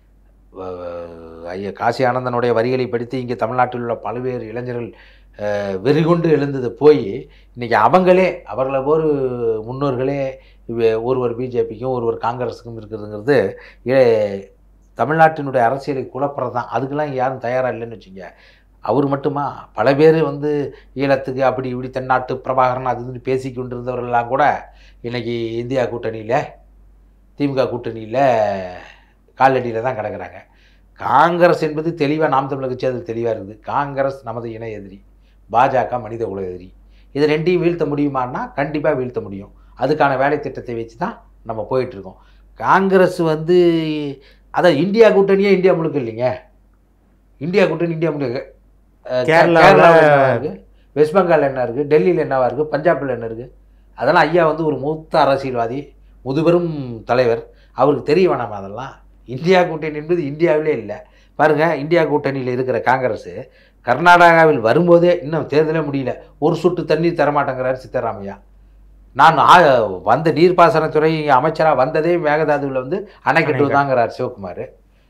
வ- ஐயா காசி ஆனந்தனுடைய வரிகளை படித்து இங்கே தமிழ்நாட்டில் உள்ள பல்வேறு இளைஞர்கள் அஹ், வெறிகொண்டு எழுந்தது போய் இன்றைக்கி அவங்களே அவர்களை ஒரு முன்னோர்களே இவ- ஒருவர் பிஜேபிக்கும் ஒருவர் காங்கிரஸுக்கும் இருக்கிறதுங்கிறது ஏ- தமிழ்நாட்டினுடைய அரசியலை குழப்புறது தான் அதுக்கெல்லாம் இங்க யாரும் தயாராக இல்லைன்னு வச்சுங்க அவர் மட்டுமா பல பேர் வந்து ஈழத்துக்கு அப்படி இப்படி தென்னாட்டு பிரபாகரன் அது இதுன்னு பேசி கொண்டிருந்தவர்கள்லாம் கூட இன்னைக்கு இந்தியா கூட்டணியில் திமுக கூட்டணியில் காலடியில் தான் கிடக்குறாங்க காங்கிரஸ் என்பது தெளிவாக நாம் தமிழர் கட்சி அது தெளிவாக இருக்குது காங்கிரஸ் நமது இணை எதிரி பாஜக மனித குல எதிரி இது ரெண்டையும் வீழ்த்த முடியுமான்னா கண்டிப்பாக வீழ்த்த முடியும் அதுக்கான வேலை திட்டத்தை வச்சு தான் நம்ம போயிட்டுருக்கோம் காங்கிரஸ் வந்து அதான் இந்தியா கூட்டணியே இந்தியா முழுக்க இல்லைங்க இந்தியா கூட்டணி இந்தியா முழுக்க அஹ், கே- கேரளாவுல- கேரளாவுல என்னவா இருக்குது வெஸ்ட் பெங்கால் என்ன இருக்குது டெல்லியில் என்னவா இருக்குது பஞ்சாபில் என்ன இருக்குது அதெல்லாம் ஐயா வந்து ஒரு மூத்த அரசியல்வாதி முதுபெரும் தலைவர் அவருக்கு தெரிய வேணாமா அதெல்லாம் இந்தியா கூட்டணி என்பது இந்தியாவிலே இல்லை பாருங்கள் இந்தியா கூட்டணியில் இருக்கிற காங்கிரஸ் கர்நாடகாவில் வரும்போதே இன்னும் தேர்தலே முடியல ஒரு சொட்டு தண்ணீர் தரமாட்டேங்கிறார் சித்தராமையா நான் ஆ- வந்த நீர்ப்பாசனத்துறை அமைச்சராக வந்ததே மேகதாதுவில் வந்து அணை கட்டுவதாங்கிறார் சிவகுமார்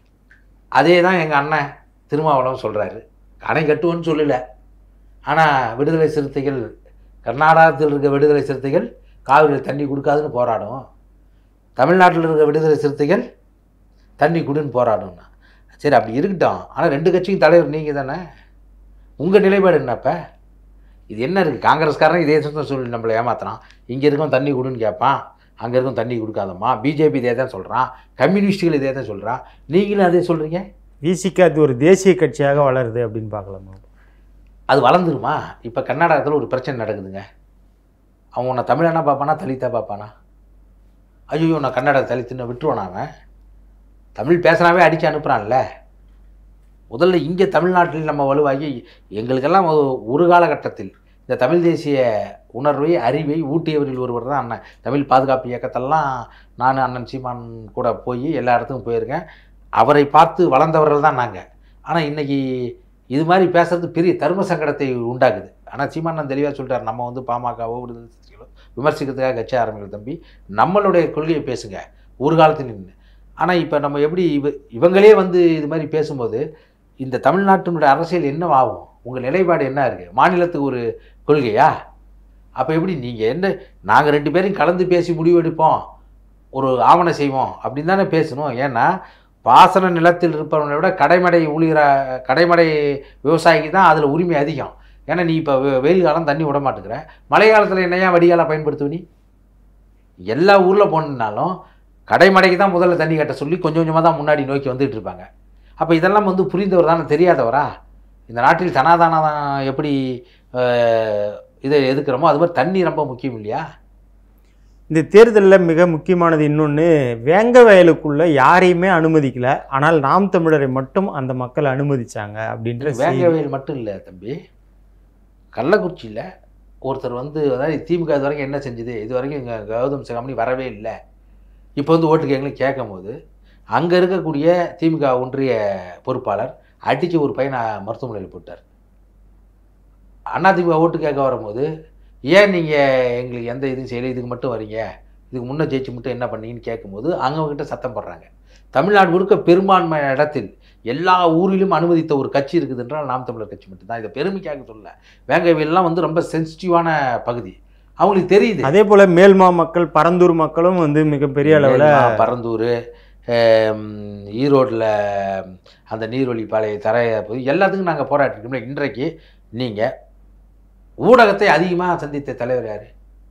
அதே தான் எங்கள் அண்ணன் திருமாவளவன் சொல்கிறாரு அணை கட்டுவோன்னு சொல்லலை ஆனால் விடுதலை சிறுத்தைகள் கர்நாடகத்தில் இருக்க விடுதலை சிறுத்தைகள் காவிரியில் தண்ணி கொடுக்காதுன்னு போராடும் தமிழ்நாட்டில் இருக்க விடுதலை சிறுத்தைகள் தண்ணி கொடுன்னு போராடும்னா சரி அப்படி இருக்கட்டும் ஆனால் ரெண்டு கட்சியும் தலைவர் நீங்கள் தானே உங்கள் நிலைப்பாடு என்னப்ப இது என்ன இருக்குது காங்கிரஸ்காரன் இதே தான் சொல்லி நம்மளை ஏமாத்துறான் இங்கே இருக்கும் தண்ணி கொடுன்னு கேட்பான் அங்கே இருக்கும் தண்ணி கொடுக்காதம்மா பிஜேபி இதே தான் சொல்கிறான் கம்யூனிஸ்டுகள் இதே தான் சொல்கிறான் நீங்களும் அதே சொல்கிறீங்க விசிக அது ஒரு தேசிய கட்சியாக வளருது அப்படின்னு பார்க்கலாமா அது வளர்ந்துருமா இப்போ கர்நாடகத்தில் ஒரு பிரச்சனை நடக்குதுங்க அவன் உன்னை தமிழனா பார்ப்பானா தலித்தா பார்ப்பானா ஐயோ நான் கன்னட தலித்துன்னு விட்டுருவானா அவன் தமிழ் பேசினாவே அடித்து அனுப்புகிறான்ல முதல்ல இங்கே தமிழ்நாட்டில் நம்ம வலுவாகி எங்களுக்கெல்லாம் ஒரு- ஒரு காலகட்டத்தில் இந்த தமிழ் தேசிய உணர்வை அறிவை ஊட்டியவரில் ஒருவர் தான் அண்ணன் தமிழ் பாதுகாப்பு இயக்கத்தெல்லாம் நான் அண்ணன் சீமான் கூட போய் எல்லா இடத்துக்கும் போயிருக்கேன் அவரை பார்த்து வளர்ந்தவர்கள் தான் நாங்கள் ஆனால் இன்னைக்கு இது மாதிரி பேசுறது பெரிய தர்ம சங்கடத்தை உண்டாக்குது ஆனால் சீமானன் தெளிவாக சொல்லிட்டார் நம்ம வந்து பாமகவோ விடுதலை சிறுத்தைகளோ விமர்சிக்கிறதுக்காக கட்சி ஆரம்பிக்கிற தம்பி நம்மளுடைய கொள்கையை பேசுங்க ஒரு காலத்தில் நின்று ஆனால் இப்போ நம்ம எப்படி இவ இவங்களே வந்து இது மாதிரி பேசும்போது இந்த தமிழ்நாட்டினுடைய அரசியல் என்னவாகும் உங்கள் நிலைப்பாடு என்ன இருக்குது மாநிலத்துக்கு ஒரு கொள்கையா அப்போ எப்படி நீங்கள் என்ன நாங்கள் ரெண்டு பேரும் கலந்து பேசி முடிவெடுப்போம் ஒரு ஆவணம் செய்வோம் அப்படின்னு தானே பேசணும் ஏன்னா பாசன நிலத்தில் இருப்பவனை விட கடைமடை ஊழியர கடைமடை விவசாயிக்கு தான் அதில் உரிமை அதிகம் ஏன்னா நீ இப்போ வெயில் காலம் தண்ணி விட மாட்டேங்கிற மழை காலத்தில் என்னையா வடிகாலம் பயன்படுத்துவ நீ எல்லா ஊரில் போனாலும் கடைமடைக்கு தான் முதல்ல தண்ணி கட்ட சொல்லி கொஞ்சம் கொஞ்சமாக தான் முன்னாடி நோக்கி வந்துட்டு இருப்பாங்க அப்போ இதெல்லாம் வந்து புரிந்தவர் தானே தெரியாதவரா இந்த நாட்டில் சனாதானம் எப்படி அஹ், இதை எதுக்குறோமோ அது மாதிரி தண்ணி ரொம்ப முக்கியம் இல்லையா இந்த தேர்தலில் மிக முக்கியமானது இன்னொன்று வேங்க வயலுக்குள்ள யாரையுமே அனுமதிக்கல ஆனால் நாம் தமிழரை மட்டும் அந்த மக்கள் அனுமதிச்சாங்க அப்படின்ற வேங்க செய்தி. வயல் மட்டும் இல்லை தம்பி கள்ளக்குறிச்சியில் ஒருத்தர் வந்து அதாவது திமுக இது வரைக்கும் என்ன செஞ்சுது இது வரைக்கும் இங்கே கௌதம் சிகாமணி வரவே இல்லை இப்போ வந்து ஓட்டு கேட்கலாம் கேட்கும் போது அங்கே இருக்கக்கூடிய திமுக ஒன்றிய பொறுப்பாளர் அடித்து ஒரு பையனை மருத்துவமனையில் போட்டார் அதிமுக ஓட்டு கேட்க வரும்போது ஏன் நீங்கள் எங்களுக்கு எந்த இதுவும் செய்யலை இதுக்கு மட்டும் வரீங்க இதுக்கு முன்னே ஜெயிச்சு மட்டும் என்ன பண்ணீங்கன்னு கேட்கும்போது அவங்கக்கிட்ட சத்தம் போடுறாங்க தமிழ்நாடு முழுக்க பெரும்பான்மை இடத்தில் எல்லா ஊரிலும் அனுமதித்த ஒரு கட்சி இருக்குது என்றால் நாம் தமிழர் கட்சி மட்டும்தான் இதை பெருமைக்காக சொல்ல வேங்கவியெல்லாம் வந்து ரொம்ப சென்சிட்டிவான பகுதி அவங்களுக்கு தெரியுது அதே போல மேல்மா மக்கள் பரந்தூர் மக்களும் வந்து மிகப்பெரிய அளவில் மேல்மா, பரந்தூர் ஈரோட்டில் அந்த நீர்வழி பாளைய தரைய பகுதி எல்லாத்துக்கும் நாங்கள் போராட்டிருக்கோம் இன்றைக்கு நீங்கள் ஊடகத்தை அதிகமாக சந்தித்த தலைவர் யார்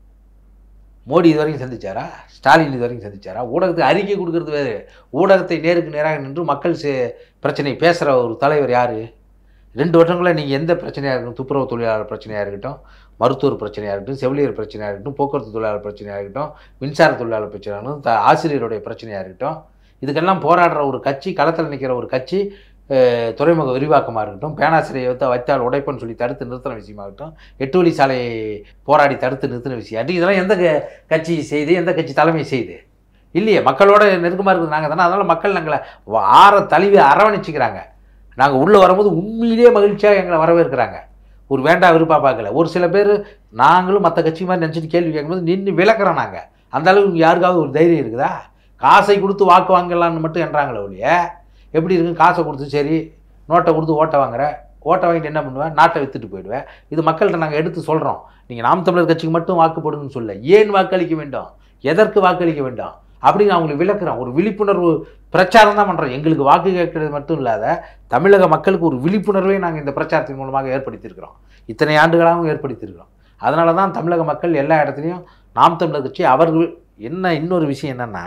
மோடி இது வரைக்கும் சந்திச்சாரா ஸ்டாலின் இது வரைக்கும் சந்திச்சாரா ஊடகத்துக்கு அறிக்கை கொடுக்கறது வேறு ஊடகத்தை நேருக்கு நேராக நின்று மக்கள் சே- பிரச்சனை பேசுகிற ஒரு தலைவர் யார் ரெண்டு வருஷங்களில் நீங்கள் எந்த பிரச்சனையாக இருக்கட்டும் துப்புரவு தொழிலாளர் பிரச்சனையாக இருக்கட்டும் மருத்துவர் பிரச்சனையாக இருக்கட்டும் செவிலியர் பிரச்சனையாக இருக்கட்டும் போக்குவரத்து தொழிலாளர் பிரச்சனையாக இருக்கட்டும் மின்சார தொழிலாளர் பிரச்சனையாக இருக்கட்டும் த- ஆசிரியருடைய பிரச்சனையாக இருக்கட்டும் இதுக்கெல்லாம் போராடுற ஒரு கட்சி களத்தில் நிற்கிற ஒரு கட்சி அஹ், துறைமுக விரிவாக்கமாக இருக்கட்டும் பேனாசிரியை வைத்த வைத்தால் உடைப்பன்னு சொல்லி தடுத்து நிறுத்தின விஷயமாகட்டும் எட்டு வழி சாலையை போராடி தடுத்து நிறுத்தின விஷயம் அது இதெல்லாம் எந்த க- கட்சி செய்து எந்த கட்சி தலைமை செய்து இல்லையே மக்களோட நெருக்கமாக இருக்குது நாங்கள் தானே அதனால் மக்கள் எங்களை வ- ஆற தழுவி அரவணைச்சிக்கிறாங்க நாங்கள் உள்ளே வரும்போது உண்மையிலேயே மகிழ்ச்சியாக எங்களை வரவேற்கிறாங்க ஒரு வேண்டா விருப்பா பார்க்கல ஒரு சில பேர் நாங்களும் மற்ற கட்சி மாதிரி நினச்சிட்டு கேள்வி கேட்கும்போது நின்று விளக்குறோம் நாங்கள் அந்த அளவுக்கு யாருக்காவது ஒரு தைரியம் இருக்குதா காசை கொடுத்து வாக்கு வாங்கலாம்னு மட்டும் என்றாங்களே ஒழிய எப்படி இருக்கு காசை கொடுத்து சரி நோட்டை கொடுத்து ஓட்டை வாங்குற ஓட்டை வாங்கிட்டு என்ன பண்ணுவேன் நாட்டை வித்துட்டு போயிடுவேன் இது மக்கள்கிட்ட நாங்கள் எடுத்து சொல்கிறோம் நீங்கள் நாம் தமிழர் கட்சிக்கு மட்டும் வாக்கு போடுங்கன்னு சொல்ல ஏன் வாக்களிக்க வேண்டும் எதற்கு வாக்களிக்க வேண்டும் அப்படின்னு அவங்களுக்கு விளக்குறோம் ஒரு விழிப்புணர்வு பிரச்சாரம் தான் பண்ணுறோம் எங்களுக்கு வாக்கு கேட்கறது மட்டும் இல்லாத தமிழக மக்களுக்கு ஒரு விழிப்புணர்வை நாங்கள் இந்த பிரச்சாரத்தின் மூலமாக ஏற்படுத்தியிருக்கிறோம் இத்தனை ஆண்டுகளாகவும் ஏற்படுத்தியிருக்கிறோம் அதனால தான் தமிழக மக்கள் எல்லா இடத்துலையும் நாம் தமிழர் கட்சி அவர்கள் என்ன இன்னொரு விஷயம் என்னென்னா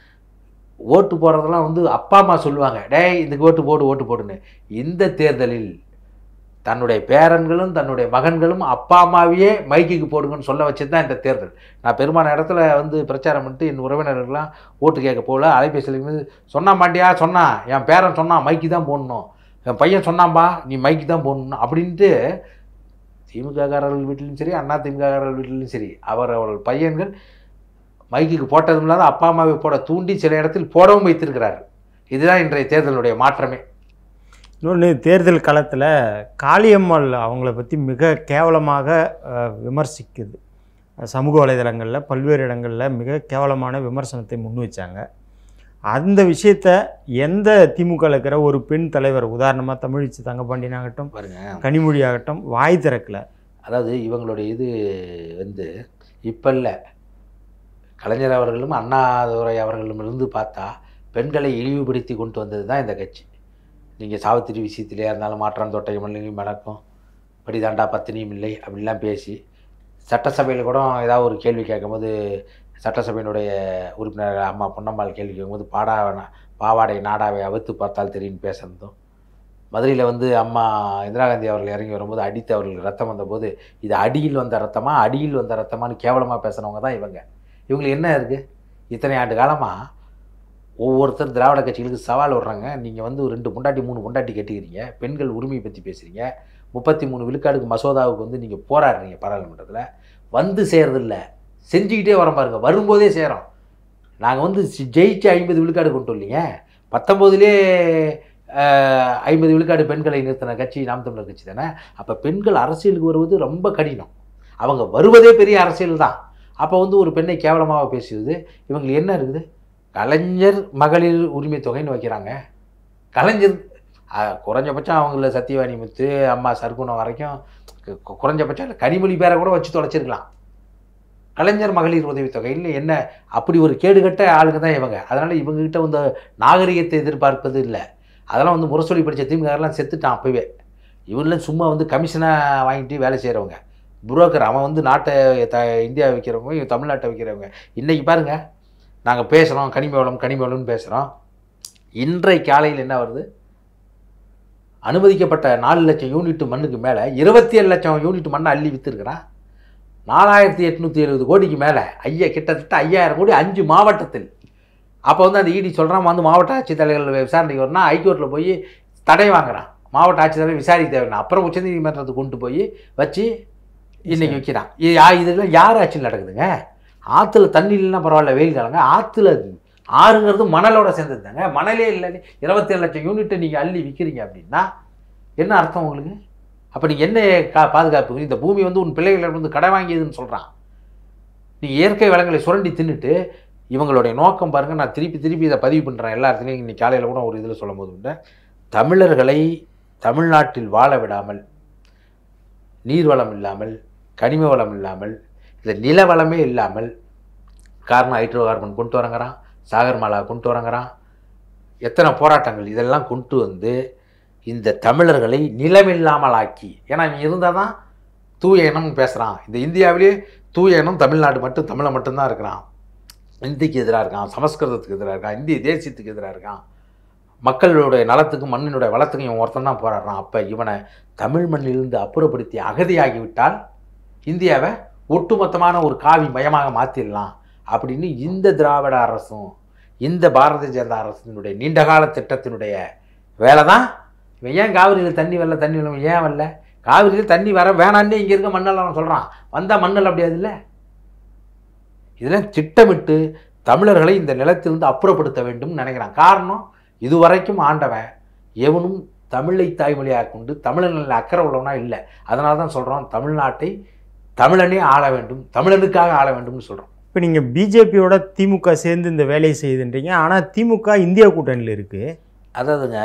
ஓட்டு போடுறதெல்லாம் வந்து அப்பா அம்மா சொல்லுவாங்க டேய் இதுக்கு ஓட்டு போடு ஓட்டு போடுன்னு இந்த தேர்தலில் தன்னுடைய பேரன்களும் தன்னுடைய மகன்களும் அப்பா அம்மாவையே மைக்குக்கு போடுங்கன்னு சொல்ல வச்சது தான் இந்த தேர்தல் நான் பெரும்பாலான இடத்துல வந்து பிரச்சாரம் பண்ணிட்டு என் உறவினர்கள்லாம் ஓட்டு கேட்க போகல அலைபேசியில் வந்து சொன்னா மாட்டியா சொன்னான் என் பேரன் சொன்னான் மைக்கு தான் போடணும் என் பையன் சொன்னான்பா நீ மைக்கு தான் போடணும் அப்படின்ட்டு திமுககாரர்கள் வீட்டிலும் சரி அண்ணா திமுககாரர்கள் வீட்டிலும் சரி அவர் அவர்கள் பையன்கள் மைக்குக்கு போட்டதும் இல்லாத அப்பா அம்மாவை போட தூண்டி சில இடத்தில் போடவும் வைத்திருக்கிறார் இதுதான் இன்றைய தேர்தலுடைய மாற்றமே இன்னொன்று தேர்தல் களத்தில் காளியம்மாள் அவங்கள பற்றி மிக கேவலமாக அஹ், விமர்சிக்குது சமூக வலைதளங்களில் பல்வேறு இடங்களில் மிக கேவலமான விமர்சனத்தை முன் வச்சாங்க அந்த விஷயத்த எந்த திமுக இருக்கிற ஒரு பெண் தலைவர் உதாரணமாக தமிழிச்சு தங்கப்பாண்டியன் ஆகட்டும் பாருங்க கனிமொழி ஆகட்டும் வாய் திறக்கல அதாவது இவங்களுடைய இது வந்து இப்போ இல்லை கலைஞர் அவர்களும் அண்ணாதுரை அவர்களும் இருந்து பார்த்தா பெண்களை இழிவுபடுத்தி கொண்டு வந்தது தான் இந்த கட்சி நீங்கள் சாவித்திரி விஷயத்திலே இருந்தாலும் மாற்றான் தொட்டை மல்லிகையும் மணக்கும் படிதாண்டா பத்தினியும் இல்லை அப்படிலாம் பேசி சட்டசபையில் கூட ஏதாவது ஒரு கேள்வி கேட்கும்போது சட்டசபையினுடைய உறுப்பினர் அம்மா பொன்னம்மாள் கேள்வி கேட்கும்போது பாடா பாவாடை நாடாவை அவுத்து பார்த்தால் தெரியும் பேசுனதும் மதுரையில் வந்து அம்மா இந்திரா காந்தி அவர்கள் இறங்கி வரும்போது அடித்து அவர்களுக்கு ரத்தம் வந்தபோது இது அடியில் வந்த ரத்தமா அடியில் வந்த ரத்தமான்னு கேவலமாக பேசுனவங்க தான் இவங்க இவங்களுக்கு என்ன இருக்குது இத்தனை ஆண்டு காலமாக ஒவ்வொருத்தர் திராவிட கட்சிகளுக்கு சவால் விடுறாங்க நீங்கள் வந்து ஒரு ரெண்டு பொண்டாட்டி மூணு பொண்டாட்டி கட்டிக்கிறீங்க பெண்கள் உரிமையை பற்றி பேசுகிறீங்க முப்பத்தி மூணு விழுக்காடுக்கு மசோதாவுக்கு வந்து நீங்கள் போராடுறீங்க பாராளுமன்றத்தில் வந்து சேர்றதில்ல செஞ்சுக்கிட்டே வரோம் பாருங்க வரும்போதே சேரோம் நாங்கள் வந்து சி- ஜெயிச்சு ஐம்பது விழுக்காடு கொண்டு வரலைங்க பத்தொம்போதுலே ஐம்பது விழுக்காடு பெண்களை நிறுத்தின கட்சி நாம் தமிழர் கட்சி தானே அப்போ பெண்கள் அரசியலுக்கு வருவது ரொம்ப கடினம் அவங்க வருவதே பெரிய அரசியல் தான் அப்போ வந்து ஒரு பெண்ணை கேவலமாக பேசுவது இவங்களுக்கு என்ன இருக்குது கலைஞர் மகளிர் உரிமை தொகைன்னு வைக்கிறாங்க கலைஞர் அஹ், குறைஞ்சபட்சம் அவங்கள சத்தியவாணி முத்து அம்மா சர்க்குணம் வரைக்கும் கு- கு- குறைஞ்சபட்சம் இல்ல, கனிமொழி பேரை கூட வச்சு தொலைச்சிருக்கலாம் கலைஞர் மகளிர் உதவித்தொகை இல்லை என்ன அப்படி ஒரு கேடுகட்ட ஆளுங்க தான் இவங்க அதனால் இவங்ககிட்ட வந்து நாகரிகத்தை எதிர்பார்ப்பது இல்லை அதெல்லாம் வந்து முரசொலி படித்த திமுகலாம் செத்துட்டான் அப்பவே இவங்களாம் சும்மா வந்து கமிஷனாக வாங்கிட்டு வேலை செய்கிறவங்க புரோக்கர் அவன் வந்து நாட்டை த இந்தியா விற்கிறவங்க இவங்க தமிழ்நாட்டை விற்கிறவங்க இன்றைக்கி பாருங்கள் நாங்கள் பேசுகிறோம் கனிம வளம் கனிம வளம்னு பேசுகிறோம் இன்றைய காலையில் என்ன வருது அனுமதிக்கப்பட்ட நாலு லட்சம் யூனிட் மண்ணுக்கு மேலே இருபத்தி ஏழு லட்சம் யூனிட் மண்ணை அள்ளி விற்றுருக்கிறான் நாலாயிரத்தி எட்நூற்றி எழுபது கோடிக்கு மேலே ஐயா கிட்டத்தட்ட ஐயாயிரம் கோடி அஞ்சு மாவட்டத்தில் அப்போ வந்து அந்த இடி சொல்கிறான் வந்து மாவட்ட ஆட்சித்தலைவர்கள் விசாரணைக்கு வரணும் ஹைகோர்ட்டில் போய் தடை வாங்குறான் மாவட்ட ஆட்சித்தலைவர் விசாரிக்க தேவையான அப்புறம் உச்சநீதிமன்றத்துக்கு கொண்டு போய் வச்சு இன்னைக்கு வைக்கிறான் இது யா- இதெல்லாம் யார் ஆட்சியில் நடக்குதுங்க ஆற்றுல தண்ணி இல்லைன்னா பரவாயில்ல வெயில் காலங்க ஆற்றுல ஆறுங்கிறது மணலோட சேர்ந்தது தாங்க மணலே இல்லை இருபத்தேழு லட்சம் யூனிட்டை நீங்கள் அள்ளி விற்கிறீங்க அப்படின்னா என்ன அர்த்தம் உங்களுக்கு அப்போ நீங்கள் என்ன கா பாதுகாப்பு இந்த பூமி வந்து உன் பிள்ளைகளிடம் வந்து கடை வாங்கியதுன்னு சொல்கிறான் நீ இயற்கை வளங்களை சுரண்டி தின்னுட்டு இவங்களுடைய நோக்கம் பாருங்கள் நான் திருப்பி திருப்பி இதை பதிவு பண்ணுறேன் எல்லா இடத்துலையும் இன்னைக்கு காலையில் கூட ஒரு இதில் சொல்லும் போது உண்டு தமிழர்களை தமிழ்நாட்டில் வாழ விடாமல் நீர்வளம் இல்லாமல் கனிம வளம் இல்லாமல் இந்த நில வளமே இல்லாமல் காரணம் ஹைட்ரோ கார்பன் கொண்டு வரங்கிறான் சாகர்மாலா கொண்டு வரங்கிறான் எத்தனை போராட்டங்கள் இதெல்லாம் கொண்டு வந்து இந்த தமிழர்களை நிலமில்லாமல் ஆக்கி ஏன்னா இவன் இருந்தால் தான் தூய இனம்னு பேசுகிறான் இந்த இந்தியாவிலேயே தூய இனம் தமிழ்நாடு மட்டும் தமிழை மட்டும்தான் இருக்கிறான் இந்திக்கு எதிராக இருக்கான் சமஸ்கிருதத்துக்கு எதிராக இருக்கான் இந்திய தேசியத்துக்கு எதிராக இருக்கான் மக்களுடைய நலத்துக்கும் மண்ணினுடைய வளத்துக்கும் இவன் ஒருத்தன் தான் போராடுறான் அப்போ இவனை தமிழ் மண்ணிலிருந்து அப்புறப்படுத்தி அகதியாகிவிட்டால் இந்தியாவை ஒட்டுமொத்தமான ஒரு காவி மயமாக மாற்றிடலாம் அப்படின்னு இந்த திராவிட அரசும் இந்த பாரதிய ஜனதா அரசினுடைய நீண்டகால திட்டத்தினுடைய வேலை தான் இவன் ஏன் காவிரியில் தண்ணி வரல தண்ணி வரல ஏன் வரல காவிரியில் தண்ணி வர வேணான்னே இங்கே இருக்க மண்ணெல்லாம் சொல்கிறான் வந்தால் மண்ணல் அப்படியாது இல்லை இதெல்லாம் திட்டமிட்டு தமிழர்களை இந்த நிலத்திலிருந்து அப்புறப்படுத்த வேண்டும் நினைக்கிறான் காரணம் இதுவரைக்கும் ஆண்டவன் எவனும் தமிழை தாய்மொழியாக கொண்டு தமிழனில் அக்கறை உள்ளவனா இல்லை அதனால தான் சொல்கிறோம் தமிழ்நாட்டை தமிழனே ஆள வேண்டும் தமிழனுக்காக ஆள வேண்டும்னு சொல்கிறோம் இப்போ நீங்கள் பிஜேபியோட திமுக சேர்ந்து இந்த வேலையை செய்யுதுன்றீங்க ஆனால் திமுக இந்தியா கூட்டணியில் இருக்குது அதாவதுங்க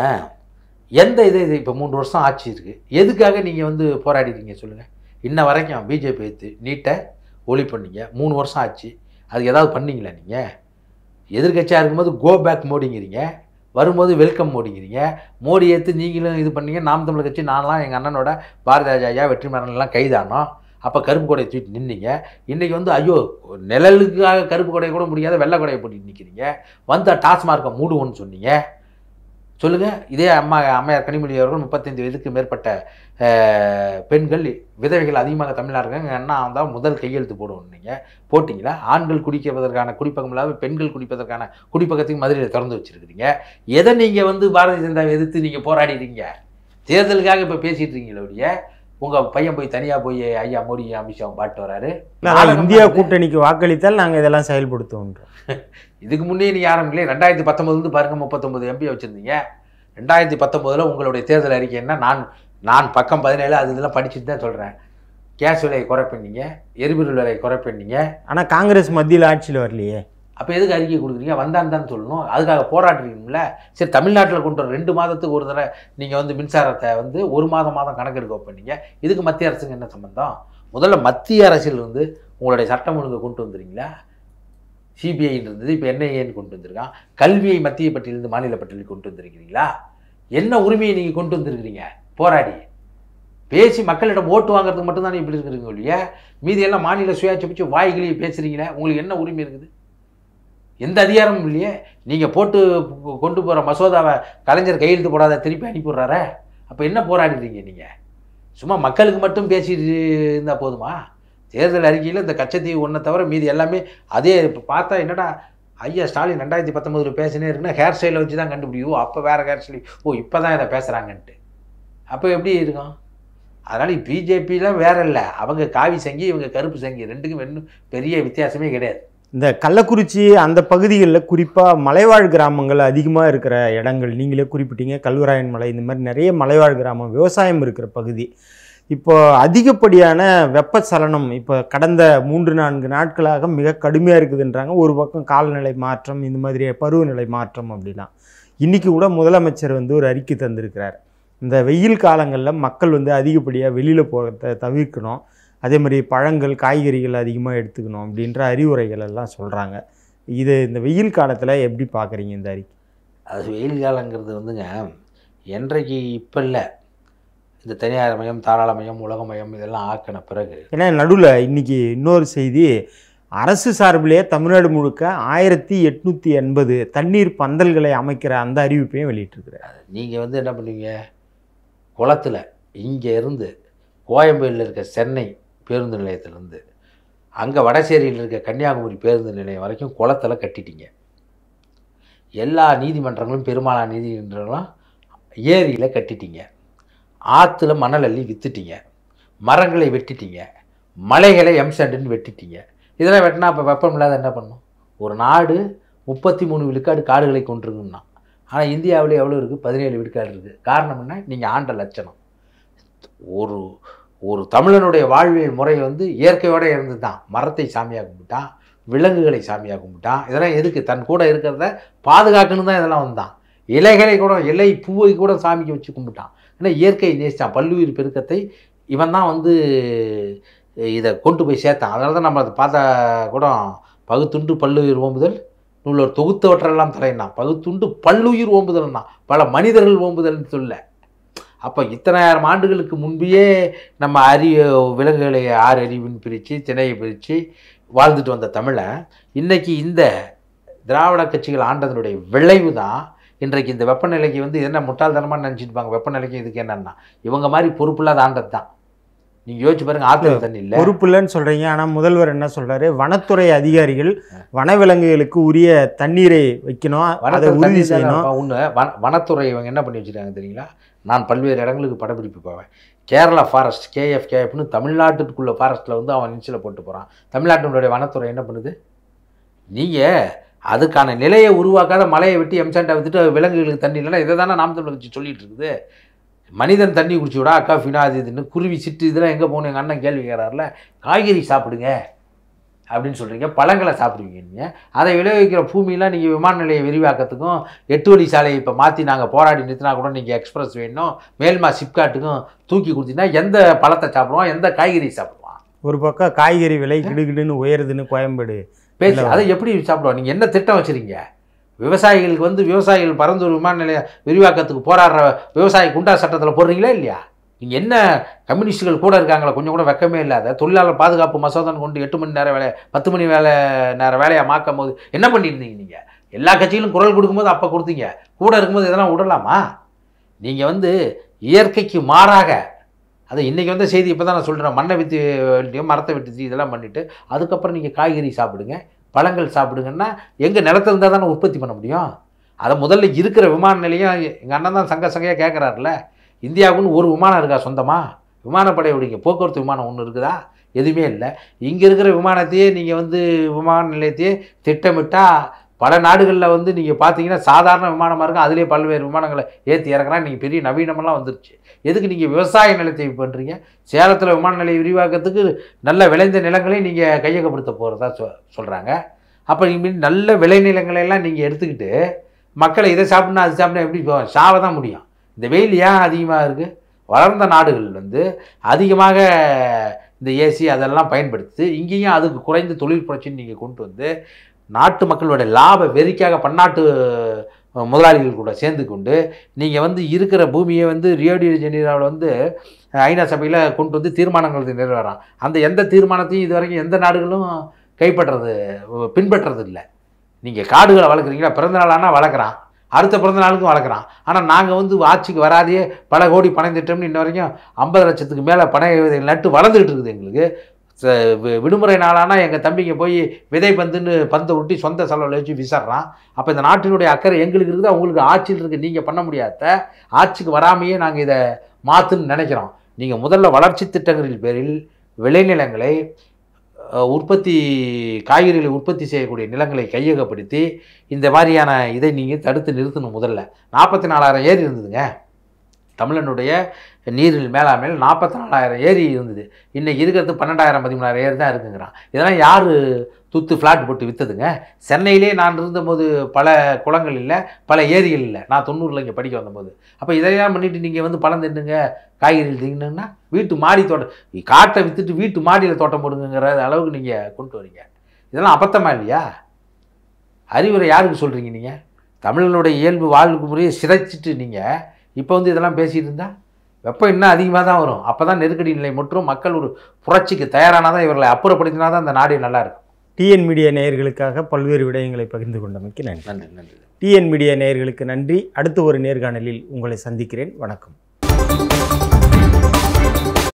எந்த இது இது இப்போ மூன்று வருஷம் ஆட்சி இருக்குது எதுக்காக நீங்கள் வந்து போராடிட்டீங்க சொல்லுங்கள் இன்ன வரைக்கும் பிஜேபி எடுத்து நீட்டை ஒளி பண்ணீங்க மூணு வருஷம் ஆச்சு அதுக்கு ஏதாவது பண்ணீங்களா நீங்கள் எதிர்கட்சியாக இருக்கும்போது கோ பேக் மோடிங்கிறீங்க வரும்போது வெல்கம் மோடிங்கிறீங்க மோடி ஏற்று நீங்களும் இது பண்ணீங்க நாம் தமிழர் கட்சி நான்லாம் எங்கள் அண்ணனோட பாரதிய ராஜா வெற்றிமாறன் எல்லாம் கைதானோம் அப்போ கருப்பு கொடையை தூக்கிட்டு நின்னீங்க இன்றைக்கி வந்து ஐயோ நிழலுக்காக கருப்பு கொடையை கூட முடியாத வெள்ளை கொடையை போட்டு நிற்கிறீங்க வந்த டாஸ்மார்க்கை மூடுவோன்னு சொன்னீங்க சொல்லுங்கள் இதே அம்மா அம்மையார் கனிமொழி அவர்கள் முப்பத்தைந்து வயதுக்கு மேற்பட்ட அஹ், பெண்கள் விதவைகள் அதிகமாக தமிழாக இருக்காங்க எங்கள் அண்ணா வந்தால் முதல் கையெழுத்து போடுவோம் நீங்கள் போட்டிங்களா ஆண்கள் குடிப்பதற்கான குடிப்பகம் இல்லாத பெண்கள் குடிப்பதற்கான குடிப்பகத்தையும் மதுரையில் திறந்து வச்சிருக்கிறீங்க எதை நீங்கள் வந்து பாரதிய ஜனதாவை எதிர்த்து நீங்கள் போராடிடுறீங்க தேர்தலுக்காக இப்போ பேசிட்டு இருக்கீங்களே ஒழிய உங்கள் பையன் போய் தனியாக போய் ஐயா மோடி அமித்ஷாவும் பாட்டு வராரு இல்லை இந்தியா கூட்டணிக்கு வாக்களித்தால் நாங்கள் இதெல்லாம் செயல்படுத்துவோன்றோம் இதுக்கு முன்னே நீங்கள் ஆரம்பிக்கல ரெண்டாயிரத்தி பத்தொம்பதுலேருந்து பாருங்க முப்பத்தொம்பது எம்பி வச்சுருந்தீங்க ரெண்டாயிரத்தி பத்தொம்போதில் உங்களுடைய தேர்தல் அறிக்கை என்ன நான் நான் பக்கம் பதினேழு அது இதெல்லாம் படிச்சுட்டு தான் சொல்கிறேன் கேஸ் விலையை குறைப்பண்ணீங்க எரிபொருள் விலையை குறைப்பண்ணீங்க ஆனால் காங்கிரஸ் மத்தியில் ஆட்சியில் வரலையே அப்போ எதுக்கு அறிக்கை கொடுக்குறீங்க வந்தான்னு தான் சொல்லணும் அதுக்காக போராடுறீங்களா சரி தமிழ்நாட்டில் கொண்டு வர ரெண்டு மாதத்துக்கு ஒரு தடவை நீங்கள் வந்து மின்சாரத்தை வந்து ஒரு மாதம் மாதம் கணக்கெடுக்க வைப்பீங்க இதுக்கு மத்திய அரசுக்கு என்ன சம்பந்தம் முதல்ல மத்திய அரசில் வந்து உங்களுடைய சட்டம் ஒழுங்கு கொண்டு வந்துறீங்களா சிபிஐன்னு இருந்தது இப்போ என்ஐஏன்னு கொண்டு வந்திருக்கான் கல்வியை மத்திய பட்டியலிருந்து மாநில பட்டியலுக்கு கொண்டு வந்திருக்கிறீங்களா என்ன உரிமையை நீங்கள் கொண்டு வந்திருக்கிறீங்க போராடி பேசி மக்களிடம் ஓட்டு வாங்குறதுக்கு மட்டும்தானே இப்படி இருக்கிறீங்க இல்லையா மீதி எல்லாம் மாநில சுயாட்சி பற்றி வாய்களையே பேசுகிறீங்களே உங்களுக்கு என்ன உரிமை இருக்குது எந்த அதிகாரமும் இல்லையே நீங்கள் போட்டு கொண்டு போகிற மசோதாவை கலைஞர் கையெழுத்து போடாத திருப்பி அனுப்பிடுறாரே அப்போ என்ன போராடுறீங்க நீங்கள் சும்மா மக்களுக்கு மட்டும் பேசிட்டு இருந்தால் போதுமா தேர்தல் அறிக்கையில் இந்த கச்சத்தீவு ஒன்றை தவிர மீதி எல்லாமே அதே இப்போ பார்த்தா என்னடா ஐயா ஸ்டாலின் ரெண்டாயிரத்தி பத்தொம்பதில் பேசினே இருக்குன்னா ஹேர் ஸ்டைலை வச்சு தான் கண்டுபிடிக்கும் அப்போ வேறு ஹேர் ஸ்டைல் ஓ இப்போ தான் இதை பேசுகிறாங்கன்ட்டு அப்போ எப்படி இருக்கும் அதனால் பிஜேபிலாம் வேற இல்லை அவங்க காவி சங்கி இவங்க கருப்பு சங்கி ரெண்டுக்கும் இன்னும் பெரிய வித்தியாசமே கிடையாது இந்த கள்ளக்குறிச்சி அந்த பகுதிகளில் குறிப்பாக மலைவாழ் கிராமங்கள் அதிகமாக இருக்கிற இடங்கள் நீங்களே குறிப்பிட்டீங்க கல்வராயன் மலை இந்த மாதிரி நிறைய மலைவாழ் கிராமம் விவசாயம் இருக்கிற பகுதி இப்போ அதிகப்படியான வெப்பச்சலனம் இப்போ கடந்த மூன்று நான்கு நாட்களாக மிக கடுமையாக இருக்குதுன்றாங்க ஒரு பக்கம் காலநிலை மாற்றம் இந்த மாதிரி பருவநிலை மாற்றம் அப்படிலாம் இன்றைக்கி கூட முதலமைச்சர் வந்து ஒரு அறிக்கை தந்திருக்கிறார் இந்த வெயில் காலங்களில் மக்கள் வந்து அதிகப்படியாக வெளியில் போகிறத தவிர்க்கணும் அதே மாதிரி பழங்கள் காய்கறிகள் அதிகமாக எடுத்துக்கணும் அப்படின்ற அறிவுரைகள் எல்லாம் சொல்கிறாங்க இது இந்த வெயில் காலத்தில் எப்படி பார்க்குறீங்க இந்த அறிக்கை அது வெயில் காலங்கிறது வந்துங்க என்றைக்கு இப்போ இல்லை இந்த தனியார் மயம் தாராளமயம் உலகமயம் இதெல்லாம் ஆக்கின பிறகு ஏன்னா நடுவில் இன்னைக்கு இன்னொரு செய்தி அரசு சார்பிலேயே தமிழ்நாடு முழுக்க ஆயிரத்தி எட்நூற்றி எண்பது தண்ணீர் பந்தல்களை அமைக்கிற அந்த அறிவிப்பையும் வெளியிட்டிருக்கிறார் நீங்கள் வந்து என்ன பண்ணுவீங்க குளத்தில் இங்கே இருந்து கோயம்பேடில் இருக்க சென்னை பேருந்து நிலையத்திலேருந்து அங்கே வடசேரியில் இருக்க கன்னியாகுமரி பேருந்து நிலையம் வரைக்கும் குளத்தில் கட்டிட்டீங்க எல்லா நீதிமன்றங்களும் பெரும்பாலான நீதிமன்றங்களும் ஏரியில் கட்டிட்டீங்க ஆற்றுல மணல் அள்ளி வித்துட்டீங்க மரங்களை வெட்டிட்டீங்க மலைகளை எம்சண்டுன்னு வெட்டிட்டீங்க இதெல்லாம் வெட்டினா அப்போ வெப்பம் இல்லாத என்ன பண்ணும் ஒரு நாடு முப்பத்தி மூணு விழுக்காடு காடுகளை கொண்டிருக்குன்னா ஆனால் இந்தியாவில் எவ்வளோ இருக்குது பதினேழு விழுக்காடு இருக்குது காரணம் என்ன நீங்கள் ஆண்ட லட்சணம் ஒரு ஒரு தமிழனுடைய வாழ்வியல் முறை வந்து இயற்கையோடு இருந்து தான் மரத்தை சாமியாக கும்பிட்டான் விலங்குகளை சாமியாக கும்பிட்டான் இதெல்லாம் எதுக்கு தன் கூட இருக்கிறத பாதுகாக்கணும் தான் இதெல்லாம் வந்தான் இலைகளை கூட இலை பூவை கூட சாமிக்கு வச்சு கும்பிட்டான் ஏன்னா இயற்கை நேசித்தான் பல்லுயிர் பெருக்கத்தை இவன் தான் வந்து இதை கொண்டு போய் சேர்த்தான் அதனால தான் நம்ம அதை பார்த்தா கூட பகுத்துண்டு பல்லுயிர் ஓம்புதல் நூலோர் தொகுத்தவற்றெல்லாம் தலைனா பகுத்துண்டு பல்லுயிர் ஓம்புதல்னா பல மனிதர்கள் ஓம்புதல்னு சொல்ல அப்போ இத்தனாயிரம் ஆண்டுகளுக்கு முன்பே நம்ம அறி விலங்குகளை ஆறு அறிவுன்னு பிரித்து திணையை பிரித்து வாழ்ந்துட்டு வந்த தமிழை இன்னைக்கு இந்த திராவிட கட்சிகள் ஆண்டதனுடைய விளைவு தான் இன்றைக்கு இந்த வெப்பநிலைக்கு வந்து என்ன முட்டாள்தனமாக நினச்சிட்டு வெப்பநிலைக்கு இதுக்கு என்னன்னா இவங்க மாதிரி பொறுப்பில்லாத ஆண்டது தான் நீங்கள் யோசிச்சு பாருங்க ஆத்துல தண்ணி இல்லை பொறுப்பு இல்லைன்னு சொல்றீங்க ஆனா முதல்வர் என்ன சொல்றாரு வனத்துறை அதிகாரிகள் வனவிலங்குகளுக்கு உரிய தண்ணீரை வைக்கணும் அதை வனத்துல உறுதி தண்ணி செய்யணும் தானே ஒன்று வன வனத்துறை இவங்க என்ன பண்ணி வச்சுருக்காங்க தெரியுங்களா நான் பல்வேறு இடங்களுக்கு படப்பிடிப்பு போவேன் கேரளா ஃபாரஸ்ட் கேஎஃப் கேஎஃப்னு தமிழ்நாட்டுக்குள்ள ஃபாரஸ்ட்டில் வந்து அவன் நிச்சயில் போட்டு போகிறான் தமிழ்நாட்டினுடைய வனத்துறை என்ன பண்ணுது நீங்கள் அதுக்கான நிலையை உருவாக்காத மலையை வெட்டி எம்சாண்டை விட்டுட்டு விலங்குகளுக்கு தண்ணி இல்லைன்னா இதை தானே நாம் தமிழ் வச்சு சொல்லிட்டு இருக்குது மனிதன் தண்ணி குடிச்சு விடா அக்கா ஃபினா அது இதுன்னு குருவி சிட்டு இதெல்லாம் எங்கே போகணும் எங்கள் அண்ணன் கேள்வி கேட்குறாருல காய்கறி சாப்பிடுங்க அப்படின்னு சொல்கிறீங்க பழங்களை சாப்பிடுவீங்க நீங்கள் அதை விளைவிக்கிற பூமியெலாம் நீங்கள் விமான நிலைய விரிவாக்கத்துக்கும் எட்டு வழி சாலையை இப்போ மாற்றி நாங்கள் போராடி நிறுத்தினா கூட நீங்கள் எக்ஸ்பிரஸ் வேணும் மேல்மா சிப்காட்டுக்கும் தூக்கி கொடுத்தீங்கன்னா எந்த பழத்தை சாப்பிடுவான் எந்த காய்கறி சாப்பிடுவான் ஒரு பக்கம் காய்கறி விலை கிடுகிடுன்னு உயருதுன்னு கோயம்பேடு பேசி இல்ல. அதை எப்படி சாப்பிடுவான் நீங்கள் என்ன திட்டம் வச்சுருக்கீங்க விவசாயிகளுக்கு வந்து விவசாயிகள் பரந்தூர் விமான நிலைய விரிவாக்கத்துக்கு போராடுற விவசாயி குண்டா சட்டத்தில் போடுறீங்களா இல்லையா நீங்கள் என்ன கம்யூனிஸ்டுகள் கூட இருக்காங்களா கொஞ்சம் கூட வெக்கமே இல்லாத தொழிலாளர் பாதுகாப்பு மசோதான் கொண்டு எட்டு மணி நேரம் வேலை பத்து மணி வேலை நேரம் வேலையை மாக்கும் போது என்ன பண்ணியிருந்தீங்க நீங்கள் எல்லா கட்சிகளும் குரல் கொடுக்கும்போது அப்போ கொடுத்தீங்க கூட இருக்கும்போது இதெல்லாம் விடலாமா நீங்கள் வந்து இயற்கைக்கு மாறாக அது இன்றைக்கி வந்த செய்தி இப்போ தான் நான் சொல்கிறேன் மண்ணை வித்து வெட்டியும் மரத்தை வெட்டி இதெல்லாம் பண்ணிவிட்டு அதுக்கப்புறம் நீங்கள் காய்கறி சாப்பிடுங்க பழங்கள் சாப்பிடுங்கன்னா எங்கள் நிலத்துல இருந்தால் தானே உற்பத்தி பண்ண முடியும் அதை முதல்ல இருக்கிற விமான நிலையம் எங்கள் அண்ணன் தான் சங்க சங்கையாக கேட்குறாருல இந்தியாவுக்குன்னு ஒரு விமானம் இருக்கா சொந்தமாக விமானப்படை விடுங்க போக்குவரத்து விமானம் ஒன்று இருக்குதா எதுவுமே இல்லை இங்கே இருக்கிற விமானத்தையே நீங்கள் வந்து விமான நிலையத்தையே திட்டமிட்டால் பல நாடுகளில் வந்து நீங்கள் பார்த்தீங்கன்னா சாதாரண விமானமாக இருக்கும் அதிலே பல்வேறு விமானங்களை ஏற்றி இறக்குறான் நீங்கள் பெரிய நவீனமெல்லாம் வந்துருச்சு எதுக்கு நீங்கள் விவசாய நிலத்தை பண்ணுறீங்க சேலத்தில் விமான நிலையம் விரிவாக்கத்துக்கு நல்ல விளைந்த நிலங்களையும் நீங்கள் கையகப்படுத்த போகிறதா சொ சொல்கிறாங்க அப்போ இனிமேல் நல்ல விளைநிலங்களை எல்லாம் நீங்கள் எடுத்துக்கிட்டு மக்களை இதை சாப்பிட்னா அது சாப்பிட்னா எப்படி போவாங்க சாவ தான் முடியும் இந்த வெயில் ஏன் அதிகமாக இருக்குது வளர்ந்த நாடுகள் வந்து அதிகமாக இந்த ஏசி அதெல்லாம் பயன்படுத்தி இங்கேயும் அதுக்கு குறைந்த தொழில் புரட்சின்னு நீங்கள் கொண்டு வந்து நாட்டு மக்களுடைய லாப வெறிக்காக பன்னாட்டு அஹ், முதலாளிகள் கூட சேர்ந்து கொண்டு நீங்கள் வந்து இருக்கிற பூமியை வந்து ரியோடி ஜெனீராவில் வந்து அஹ், ஐநா சபையில் கொண்டு வந்து தீர்மானங்கள் நிறைவேறான் அந்த எந்த தீர்மானத்தையும் இது வரைக்கும் எந்த நாடுகளும் கைப்பற்றுறது பின்பற்றுறது இல்லை நீங்கள் காடுகளை வளர்க்குறீங்களா பிறந்த நாள் ஆனால் வளர்க்குறான் அடுத்த பிறந்த நாளுக்கும் வளர்க்குறான் ஆனால் நாங்கள் வந்து ஆட்சிக்கு வராதையே பல கோடி பணம் திட்டம்னு இன்ன வரைக்கும் ஐம்பது லட்சத்துக்கு மேலே பண விதை நட்டு வளர்ந்துக்கிட்டு இருக்குது எங்களுக்கு ச- வி- விடுமுறை நாளானா எங்கள் தம்பிங்க போய் விதை பந்துன்னு பந்தை ஒட்டி சொந்த செலவில் வச்சு விசாடுறான் அப்போ இந்த நாட்டினுடைய அக்கறை எங்களுக்கு இருக்குது அவங்களுக்கு ஆட்சியில் இருக்குது நீங்கள் பண்ண முடியாத ஆட்சிக்கு வராமையே நாங்கள் இதை மாற்றுன்னு நினைக்கிறோம் நீங்கள் முதல்ல வளர்ச்சி திட்டங்களின் பேரில் விளைநிலங்களை அஹ், உற்பத்தி காய்கறிகளை உற்பத்தி செய்யக்கூடிய நிலங்களை கையகப்படுத்தி இந்த மாதிரியான இதை நீங்கள் தடுத்து நிறுத்தணும் முதல்ல நாற்பத்தி நாலாயிரம் ஏரி இருந்ததுங்க தமிழனுடைய நீரில் மேலாமையில் நாற்பத்தி நாலாயிரம் ஏரி இருந்தது இன்னைக்கு இருக்கிறது பன்னெண்டாயிரம் பதிமூணாயிரம் ஏரி தான் இருக்குங்கிறான் இதெல்லாம் யார் துத்து ஃப்ளாட் போட்டு விற்றதுங்க சென்னையிலே நான் இருந்தபோது பல குளங்கள் இல்லை பல ஏரிகள் இல்லை நான் தொண்ணூறில் இங்கே படிக்க வந்தபோது அப்போ இதையெல்லாம் பண்ணிட்டு நீங்கள் வந்து பழம் தின்னுங்க காய்கறிகள் தின்னுங்கன்னா வீட்டு மாடி தோட்டம் காட்டை விற்றுட்டு வீட்டு மாடியில் தோட்டம் போடுங்கிற அளவுக்கு நீங்கள் கொண்டு வரீங்க இதெல்லாம் அபத்தமா இல்லையா அறிவுரை யாருக்கு சொல்கிறீங்க நீங்கள் தமிழனுடைய இயல்பு வாழ்க்கை முறையை சிதைச்சிட்டு நீங்கள் இப்போ வந்து இதெல்லாம் பேசிகிட்டு இருந்தால் வெப்பம் இன்னும் அதிகமாக தான் வரும் அப்போ தான் நெருக்கடி நிலை மற்றும் மக்கள் ஒரு புரட்சிக்கு தயாரானா தான் இவர்களை அப்புறப்படுத்தினா தான் இந்த நாடு நல்லா இருக்கும் டிஎன் மீடியா நேயர்களுக்காக பல்வேறு விடயங்களை பகிர்ந்து கொண்டமைக்கு நன்றி நன்றி நன்றி டிஎன் மீடியா நேயர்களுக்கு நன்றி அடுத்த ஒரு நேர்காணலில் உங்களை சந்திக்கிறேன் வணக்கம்